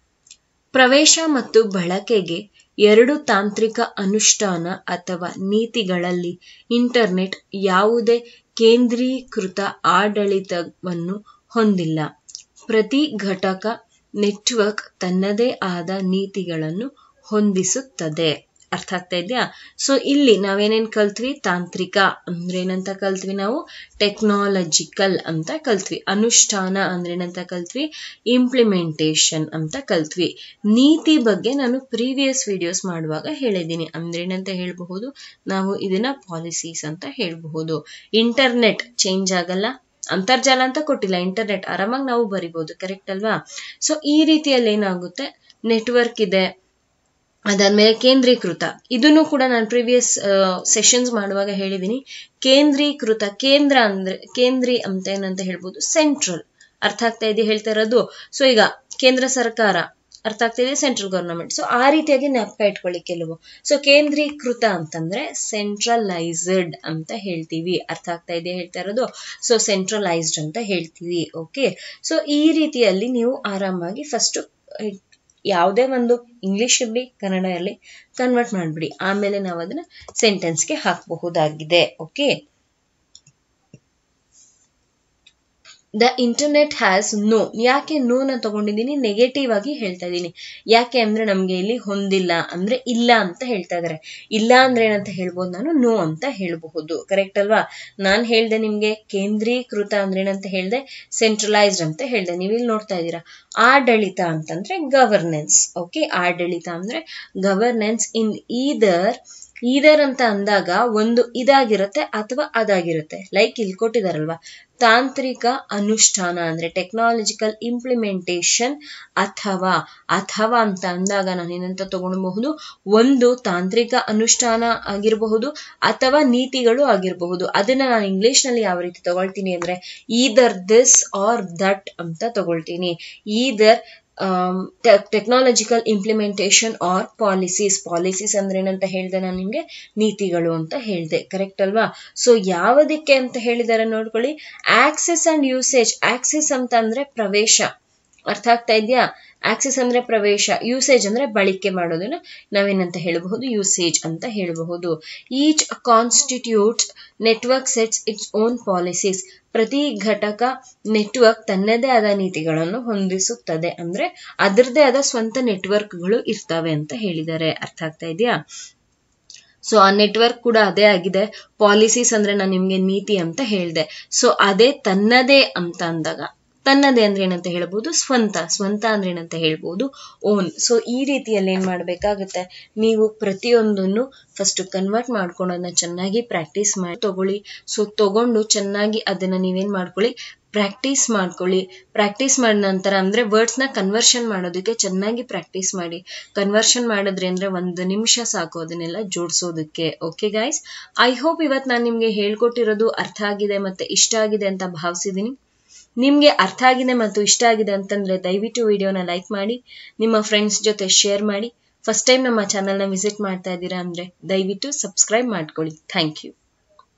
ಪ್ರವೇಶ ಮತ್ತು ಬಳಕೆಗೆ ಎರಡು ತಾಂತ್ರಿಕ ಅನುಷ್ಠಾನ ಅಥವಾ ನೀತಿಗಳಲ್ಲಿ ಇಂಟರ್ನೆಟ್ ಯಾವುದೇ ಕೇಂದ್ರೀಕೃತ ಆಡಳಿತವನ್ನು ಹೊಂದಿಲ್ಲ ಪ್ರತಿ ಘಟಕ ನೆಟ್ವರ್ಕ್ ತನ್ನದೇ ಆದ ನೀತಿಗಳನ್ನು ಹೊಂದಿಸುತ್ತದೆ ಅರ್ಥ ಆಗ್ತಾ ಇದೆಯಾ ಸೊ ಇಲ್ಲಿ ನಾವೇನೇನ್ ಕಲ್ತ್ವಿ ತಾಂತ್ರಿಕ ಅಂದ್ರೆ ಏನಂತ ಕಲ್ತ್ವಿ ನಾವು ಟೆಕ್ನಾಲಜಿಕಲ್ ಅಂತ ಕಲ್ತ್ವಿ ಅನುಷ್ಠಾನ ಅಂದ್ರೆ ಏನಂತ ಕಲ್ತ್ವಿ ಇಂಪ್ಲಿಮೆಂಟೇಷನ್ ಅಂತ ಕಲ್ತ್ವಿ ನೀತಿ ಬಗ್ಗೆ ನಾನು ಪ್ರೀವಿಯಸ್ ವಿಡಿಯೋಸ್ ಮಾಡುವಾಗ ಹೇಳಿದ್ದೀನಿ ಅಂದ್ರೆ ಏನಂತ ಹೇಳಬಹುದು ನಾವು ಇದನ್ನ ಪಾಲಿಸೀಸ್ ಅಂತ ಹೇಳಬಹುದು ಇಂಟರ್ನೆಟ್ ಚೇಂಜ್ ಆಗಲ್ಲ ಅಂತರ್ಜಾಲ ಅಂತ ಕೊಟ್ಟಿಲ್ಲ ಇಂಟರ್ನೆಟ್ ಆರಾಮಾಗಿ ನಾವು ಬರಿಬಹುದು ಕರೆಕ್ಟ್ ಅಲ್ವಾ ಸೊ ಈ ರೀತಿಯಲ್ಲಿ ಏನಾಗುತ್ತೆ ನೆಟ್ವರ್ಕ್ ಇದೆ ಅದಾದ್ಮೇಲೆ ಕೇಂದ್ರೀಕೃತ ಇದನ್ನು ಕೂಡ ನಾನು ಪ್ರಿವಿಯಸ್ ಸೆಷನ್ಸ್ ಮಾಡುವಾಗ ಹೇಳಿದ್ದೀನಿ ಕೇಂದ್ರೀಕೃತ ಕೇಂದ್ರ ಅಂದ್ರೆ ಕೇಂದ್ರಿ ಅಂತ ಏನಂತ ಹೇಳ್ಬೋದು ಸೆಂಟ್ರಲ್ ಅರ್ಥ ಆಗ್ತಾ ಇದೆ ಹೇಳ್ತಾ ಇರೋದು ಸೊ ಈಗ ಕೇಂದ್ರ ಸರ್ಕಾರ ಅರ್ಥ ಆಗ್ತಾ ಇದೆ ಸೆಂಟ್ರಲ್ ಗವರ್ನಮೆಂಟ್ ಸೊ ಆ ರೀತಿಯಾಗಿ ಜ್ಞಾಪಕ ಇಟ್ಕೊಳ್ಳಿ ಕೆಲವು ಸೊ ಕೇಂದ್ರೀಕೃತ ಅಂತಂದ್ರೆ ಸೆಂಟ್ರಲೈಸ್ಡ್ ಅಂತ ಹೇಳ್ತೀವಿ ಅರ್ಥ ಆಗ್ತಾ ಇದೆ ಹೇಳ್ತಾ ಇರೋದು ಸೊ ಸೆಂಟ್ರಲೈಸ್ಡ್ ಅಂತ ಹೇಳ್ತೀವಿ ಓಕೆ ಸೊ ಈ ರೀತಿಯಲ್ಲಿ ನೀವು ಆರಾಮಾಗಿ ಫಸ್ಟ್ ಯಾವುದೇ ಒಂದು ಇಂಗ್ಲಿಷ್ ಇರಲಿ ಕನ್ನಡ ಇರಲಿ ಕನ್ವರ್ಟ್ ಮಾಡಿಬಿಡಿ ಆಮೇಲೆ ನಾವು ಅದನ್ನ ಸೆಂಟೆನ್ಸ್ಗೆ ಹಾಕಬಹುದಾಗಿದೆ okay the internet has no ಯಾಕೆ ನೋನ ತಗೊಂಡಿದ್ದೀನಿ ನೆಗೆಟಿವ್ ಆಗಿ ಹೇಳ್ತಾ ಇದ್ದೀನಿ ಯಾಕೆ ಅಂದ್ರೆ ನಮ್ಗೆ ಇಲ್ಲಿ ಹೊಂದಿಲ್ಲ ಅಂದ್ರೆ ಇಲ್ಲ ಅಂತ ಹೇಳ್ತಾ ಇದಾರೆ ಇಲ್ಲ ಅಂದ್ರೆ ಏನಂತ ಹೇಳ್ಬೋದು ನಾನು ನೋ ಅಂತ ಹೇಳಬಹುದು ಕರೆಕ್ಟ್ ಅಲ್ವಾ ನಾನ್ ಹೇಳ್ದೆ ನಿಮ್ಗೆ ಕೇಂದ್ರೀಕೃತ ಅಂದ್ರೆ ಏನಂತ ಹೇಳ್ದೆ ಸೆಂಟ್ರಲೈಸ್ಡ್ ಅಂತ ಹೇಳ್ದೆ ನೀವು ಇಲ್ಲಿ ನೋಡ್ತಾ ಇದ್ದೀರಾ ಆಡಳಿತ ಅಂತಂದ್ರೆ ಗವರ್ನೆನ್ಸ್ ಓಕೆ ಆಡಳಿತ ಅಂದ್ರೆ ಗವರ್ನೆನ್ಸ್ ಇನ್ ಈದರ್ ಈದರ್ ಅಂತ ಅಂದಾಗ ಒಂದು ಇದಾಗಿರುತ್ತೆ ಅಥವಾ ಅದಾಗಿರುತ್ತೆ ಲೈಕ್ ಇಲ್ಲಿ ಕೊಟ್ಟಿದಾರಲ್ವಾ ತಾಂತ್ರಿಕ ಅನುಷ್ಠಾನ ಅಂದ್ರೆ ಟೆಕ್ನಾಲಜಿಕಲ್ ಇಂಪ್ಲಿಮೆಂಟೇಷನ್ ಅಥವಾ ಅಥವಾ ಅಂತ ಅಂದಾಗ ನಾನು ಏನಂತ ತಗೊಳ್ಬಹುದು ಒಂದು ತಾಂತ್ರಿಕ ಅನುಷ್ಠಾನ ಆಗಿರಬಹುದು ಅಥವಾ ನೀತಿಗಳು ಆಗಿರಬಹುದು ಅದನ್ನ ನಾನು ಇಂಗ್ಲಿಷ್ ನಲ್ಲಿ ಯಾವ ರೀತಿ ತಗೊಳ್ತೀನಿ ಅಂದ್ರೆ ಈದರ್ ದಿಸ್ ಆರ್ ದಟ್ ಅಂತ ತಗೊಳ್ತೀನಿ either technological implementation are policies policies ಅಂದ್ರೆ ಏನಂತ ಹೇಳ್ದೆ ನಾನು ನಿಮ್ಗೆ ನೀತಿಗಳು ಅಂತ ಹೇಳ್ದೆ ಕರೆಕ್ಟ್ ಅಲ್ವಾ ಸೊ ಯಾವುದಕ್ಕೆ ಅಂತ ಹೇಳಿದಾರೆ ನೋಡ್ಕೊಳ್ಳಿ ಆಕ್ಸೆಸ್ ಅಂಡ್ ಯೂಸೇಜ್ ಆಕ್ಸೆಸ್ ಅಂತ ಅಂದ್ರೆ ಪ್ರವೇಶ ಅರ್ಥ ಆಗ್ತಾ ಇದೆಯಾ ಆಕ್ಸೆಸ್ ಅಂದ್ರೆ ಪ್ರವೇಶ ಯೂಸೇಜ್ ಅಂದ್ರೆ ಬಳಕೆ ಮಾಡೋದನ್ನ ನಾವೇನಂತ ಹೇಳಬಹುದು ಯೂಸೇಜ್ ಅಂತ ಹೇಳಬಹುದು each constitutes network sets its own policies ಪ್ರತಿ ಘಟಕ ನೆಟ್ವರ್ಕ್ ತನ್ನದೇ ಆದ ನೀತಿಗಳನ್ನು ಹೊಂದಿಸುತ್ತದೆ ಅಂದ್ರೆ ಅದರದೇ ಆದ ಸ್ವಂತ ನೆಟ್ವರ್ಕ್ಗಳು ಇರ್ತವೆ ಅಂತ ಹೇಳಿದ್ದಾರೆ ಅರ್ಥ ಆಗ್ತಾ ಇದೆಯಾ ಸೊ ಆ ನೆಟ್ವರ್ಕ್ ಕೂಡ ಅದೇ ಆಗಿದೆ ಪಾಲಿಸೀಸ್ ಅಂದ್ರೆ ನಾನು ನಿಮ್ಗೆ ನೀತಿ ಅಂತ ಹೇಳ್ದೆ ಸೊ ಅದೇ ತನ್ನದೇ ಅಂತ ಅಂದಾಗ ತನ್ನದೇ ಅಂದ್ರೆ ಏನಂತ ಹೇಳ್ಬೋದು ಸ್ವಂತ ಸ್ವಂತ ಅಂದ್ರೆ ಏನಂತ ಹೇಳ್ಬೋದು ಓನ್ ಸೊ ಈ ರೀತಿಯಲ್ಲಿ ಏನ್ ಮಾಡ್ಬೇಕಾಗತ್ತೆ ನೀವು ಪ್ರತಿಯೊಂದನ್ನು ಫಸ್ಟ್ ಕನ್ವರ್ಟ್ ಮಾಡ್ಕೊಂಡು ಚೆನ್ನಾಗಿ ಪ್ರಾಕ್ಟೀಸ್ ಮಾಡಿ ತಗೊಳ್ಳಿ ಸೊ ತಗೊಂಡು ಚೆನ್ನಾಗಿ ಅದನ್ನ ನೀವೇನ್ ಮಾಡ್ಕೊಳ್ಳಿ ಪ್ರಾಕ್ಟೀಸ್ ಮಾಡ್ಕೊಳ್ಳಿ ಪ್ರಾಕ್ಟೀಸ್ ಮಾಡಿದ ನಂತರ ಅಂದ್ರೆ ವರ್ಡ್ಸ್ ನ ಕನ್ವರ್ಷನ್ ಮಾಡೋದಕ್ಕೆ ಚೆನ್ನಾಗಿ ಪ್ರಾಕ್ಟೀಸ್ ಮಾಡಿ ಕನ್ವರ್ಷನ್ ಮಾಡಿದ್ರೆ ಅಂದ್ರೆ ಒಂದು ನಿಮಿಷ ಸಾಕು ಅದನ್ನೆಲ್ಲ ಜೋಡಿಸೋದಕ್ಕೆ ಓಕೆ ಗೈಸ್ ಐ ಹೋಪ್ ಇವತ್ತು ನಾನು ನಿಮ್ಗೆ ಹೇಳ್ಕೊಟ್ಟಿರೋದು ಅರ್ಥ ಆಗಿದೆ ಮತ್ತೆ ಇಷ್ಟ ಆಗಿದೆ ಅಂತ ಭಾವಿಸಿದೀನಿ ನಿಮ್ಗೆ ಅರ್ಥ ಆಗಿದೆ ಮತ್ತು ಇಷ್ಟ ಆಗಿದೆ ಅಂತಂದ್ರೆ ದಯವಿಟ್ಟು ವಿಡಿಯೋನ ಲೈಕ್ ಮಾಡಿ ನಿಮ್ಮ ಫ್ರೆಂಡ್ಸ್ ಜೊತೆ ಶೇರ್ ಮಾಡಿ ಫಸ್ಟ್ ಟೈಮ್ ನಮ್ಮ ಚಾನಲ್ನ ವಿಸಿಟ್ ಮಾಡ್ತಾ ಇದ್ದೀರಾ ಅಂದ್ರೆ ದಯವಿಟ್ಟು ಸಬ್ಸ್ಕ್ರೈಬ್ ಮಾಡ್ಕೊಳ್ಳಿ ಥ್ಯಾಂಕ್ ಯು